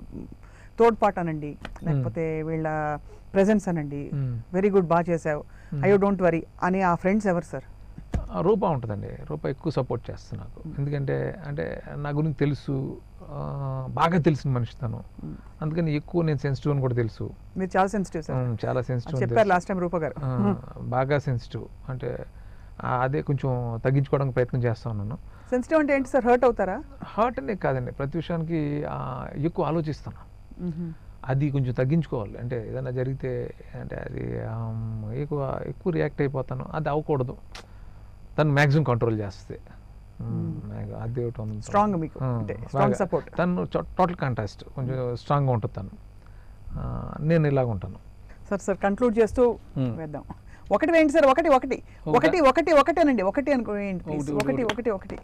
Speaker 1: తోడ్పాటు అనండి లేకపోతే వీళ్ళ ప్రెజెన్స్ అనండి
Speaker 2: మ్మ్.
Speaker 1: వెరీ గుడ్ బాగా చేసావు అయ్యో డోంట్ వరీ అని ఆ ఫ్రెండ్స్ ఎవరు సార్
Speaker 2: ఆ రూపా ఉంటుందండి రూపా ఎక్కువ సపోర్ట్ చేస్తుంది నాకు ఎందుకంటే అంటే నా గురించి తెలుసు ఆ, బాగా తెలిసిన మనిషి తను అందుకని ఎక్కువ నేను సెన్సిటివ్ అని కూడా తెలుసు
Speaker 1: మీరు చాలా సెన్సిటివ్ సార్
Speaker 2: ఉమ్, చాలా సెన్సిటివ్ అని
Speaker 1: చెప్పారు
Speaker 2: తెలుసు.
Speaker 1: లాస్ట్ టైం రూప గారు
Speaker 2: ఆ, బాగా సెన్సిటివ్ అంటే ఆ, అదే కొంచెం తగ్గించుకోవడానికి ప్రయత్నం చేస్తా ఉన్నాను
Speaker 1: సెన్సిటివ్ అంటే ఏంటి సార్ హర్ట్ అవుతారా
Speaker 2: హార్ట్ అనే కాదండి ప్రతి విషయానికి ఆ, ఎక్కువ ఆలోచిస్తాను అది కొంచెం తగ్గించుకోవాలి అంటే ఏదైనా జరిగితే అంటే అది ఆమ్, ఎక్కువ ఎక్కువ రియాక్ట్ అయిపోతాను అది అవ్వకూడదు తను మ్యాక్సిమం కంట్రోల్ చేస్తే మ్మ్, నాకు అది ఒకటి ఉంది.
Speaker 1: Strong మీకు,
Speaker 2: ఆ,
Speaker 1: అంటే strong
Speaker 2: బాగా.
Speaker 1: support.
Speaker 2: తను టోటల్ కాంటాస్ట్ కొంచెం స్ట్రాంగ్గా ఉంటుంది తను ఆ, నేను ఇలాగ ఉంటాను
Speaker 1: సార్ సార్ కంక్లూడ్ చేస్తూ
Speaker 2: Hmm.
Speaker 1: వేద్దాం ఒకటి వేయండి సార్ ఒకటి ఒకటి
Speaker 2: ఒకటా?
Speaker 1: ఒకటి ఒకటి ఒకటేనండి ఒకటి అనుకోండి ప్లీజ్
Speaker 2: ఒకటి,
Speaker 1: ఒకటి
Speaker 2: ఒకటి,
Speaker 1: ఒకటి ఒకటి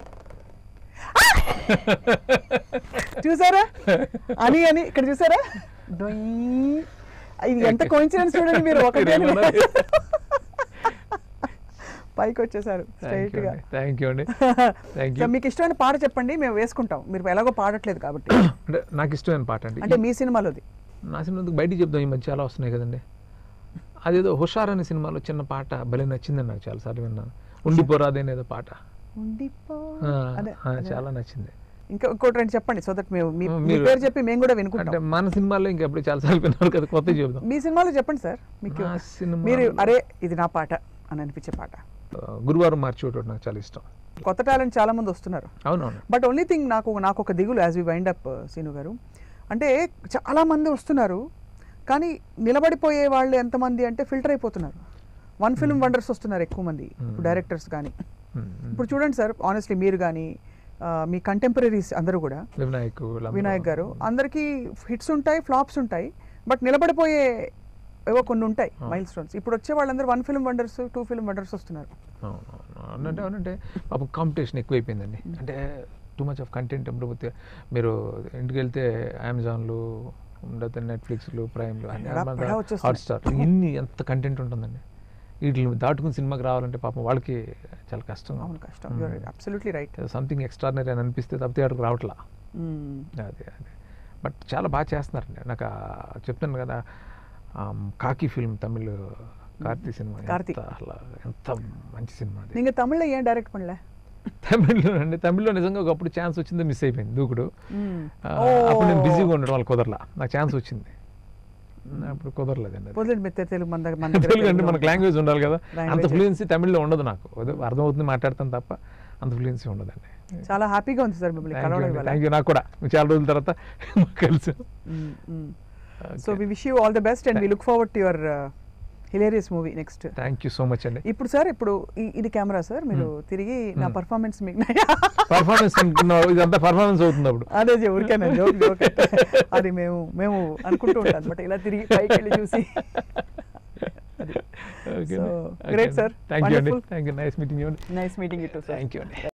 Speaker 1: చూసారా అని అని ఇక్కడ చూసారా డొయ్. ఇది ఎంత కోయిన్సిడెన్స్ చూడండి మీరు ఒకటి అని
Speaker 2: మీరేమన్నారు?
Speaker 1: పైకి వచ్చేసారు స్ట్రైట్ గా
Speaker 2: థ్యాంక్ యూ అండి థ్యాంక్
Speaker 1: సో
Speaker 2: యూ
Speaker 1: మీకు ఇష్టమైన పాట చెప్పండి మేము వేసుకుంటాం మీరు ఎలాగో పాడట్లేదు కాబట్టి
Speaker 2: అంటే నాకు ఇష్టమైన పాట అండి
Speaker 1: అంటే మీ సినిమాలోది
Speaker 2: నా సినిమా బయటికి చెప్దాం ఈ మధ్య చాలా వస్తున్నాయి కదండి అదేదో హుషార్ అనే సినిమాలో చిన్న పాట భలే నచ్చిందండి నాకు చాలాసార్లు విన్నాను ఉండిపోరాదే అనేదో పాట
Speaker 1: ఉండిపో
Speaker 2: ఆ,
Speaker 1: అదే
Speaker 2: ఆ,
Speaker 1: అదే.
Speaker 2: చాలా నచ్చింది
Speaker 1: ఇంకా ఇంకోటి రెండు చెప్పండి సో దట్ మేము మీ మీ
Speaker 2: మీరు-
Speaker 1: పేరు చెప్పి మేము కూడా
Speaker 2: అంటే
Speaker 1: వినుకుంటాం
Speaker 2: మన సినిమాల్లో ఇంకెప్పుడు చాలాసార్లు విన్నారు కదా కొత్త చెబుదాం
Speaker 1: మీ సినిమాలో చెప్పండి సార్ మీకు
Speaker 2: నా సినిమా
Speaker 1: మీరు అరే ఇది నా పాట అని అనిపించే పాట
Speaker 2: గురువారం మార్చి ఒకటి నాకు చాలా ఇష్టం
Speaker 1: కొత్త టాలెంట్ చాలా మంది వస్తున్నారు
Speaker 2: అవునవును
Speaker 1: బట్ ఓన్లీ థింగ్ నాకు నాకు ఒక దిగులు as we wind up Sreenu గారు అంటే చాలా మంది వస్తున్నారు కానీ నిలబడిపోయే వాళ్ళు ఎంతమంది అంటే ఫిల్టర్ అయిపోతున్నారు వన్ ఫిల్మ్ వండర్స్ వస్తున్నారు ఎక్కువ మంది ఇప్పుడు డైరెక్టర్స్ కానీ
Speaker 2: మ్మ్.
Speaker 1: ఇప్పుడు చూడండి సార్ ఆనెస్ట్లీ మీరు కానీ మీ కంటెంపరీస్ అందరూ కూడా
Speaker 2: వినాయక్ వీళ్ళందరూ.
Speaker 1: వినాయక్ గారు అందరికీ హిట్స్ ఉంటాయి ఫ్లాప్స్ ఉంటాయి బట్ నిలబడిపోయే ఏవో కొన్ని ఉంటాయి మైల్ స్టోన్స్ ఇప్పుడు వచ్చే వాళ్ళందరూ one film wonders two film wonders వస్తున్నారు
Speaker 2: అవునవును అంటే అవునంటే పాపం కాంపిటీషన్ ఎక్కువైపోయిందండి అంటే టూ మచ్ ఆఫ్ కంటెంట్ ఇప్పుడు పోతే మీరు ఇంటికి వెళ్తే అమెజాన్లు లేకపోతే నెట్ఫ్లిక్స్లు ప్రైమ్లు
Speaker 1: ఎడా పెడా వచ్చేస్తున్నాయి.
Speaker 2: హాట్స్టార్ ఇన్ని ఎంత కంటెంట్ ఉంటుందండి వీటిని దాటుకుని సినిమాకి రావాలంటే పాపం వాళ్ళకి చాలా కష్టం
Speaker 1: అవును కష్టం అబ్సల్యూట్లీ రైట్
Speaker 2: సంథింగ్ ఎక్స్ట్రాడినరీ అని అనిపిస్తే తప్పితే అక్కడికి రావట్లా అదే అదే బట్ చాలా బాగా చేస్తున్నారండి నాకు ఆ చెప్తాను కదా ఆమ్, కాకి ఫిల్మ్ తమిళ్ కార్తీ సినిమా
Speaker 1: కార్తీ.
Speaker 2: ఎంత అసలు ఎంత మంచి సినిమా అది
Speaker 1: நீங்க தமிழ்ல ஏன் டைரக்ட் பண்ணல
Speaker 2: తమిళ్లో అండి తమిళ్లో నిజంగా ఒకప్పుడు ఛాన్స్ వచ్చింది మిస్ అయిపోయింది దూకుడు
Speaker 1: మ్మ్.
Speaker 2: ఆ,
Speaker 1: ఓ.
Speaker 2: అప్పుడు నేను బిజీగా ఉండడం వాళ్ళు కుదరలా నాకు ఛాన్స్ వచ్చింది అప్పుడు కుదరలేదండి అది.
Speaker 1: వదిలేండి మెత్త తెలుగు మన దగ్గర మన దగ్గర
Speaker 2: తెలుగు అంటే
Speaker 1: తెలుగు
Speaker 2: మనకు లాంగ్వేజ్ ఉండాలి కదా అంత
Speaker 1: Language.
Speaker 2: ఫ్లూయెన్సీ తమిళ్లో ఉండదు నాకు ఏదో అర్థమవుతుంది మాట్లాడతాను తప్ప అంత ఫ్లూయెన్సీ ఉండదండి
Speaker 1: చాలా హ్యాపీగా ఉంది సార్ మిమ్మల్ని కలవడం వల్ల
Speaker 2: థ్యాంక్ యూ నాకు కూడా చాలా రోజుల తర్వాత కలిసి
Speaker 1: so we wish you all the best and we look forward to your hilarious movie next
Speaker 2: thank you so much అండి
Speaker 1: ఇప్పుడు సార్ ఇప్పుడు ఈ- ఇది కెమెరా సార్ మీరు తిరిగి నా పర్ఫార్మెన్స్ మీకు
Speaker 2: పర్ఫార్మెన్స్ ఇదంతా పర్ఫార్మెన్స్ అవుతుంది అప్పుడు
Speaker 1: అదే ఊరికేనా జోక్ జోక్ అది మేము మేము అనుకుంటూ ఉంటాం అనమాట ఇలా తిరిగి పైకి వెళ్ళి చూసి So, great, sir.
Speaker 2: Thank you అండి
Speaker 1: Wonderful.
Speaker 2: Thank you nice meeting you
Speaker 1: nice meeting it sir
Speaker 2: thank you అండి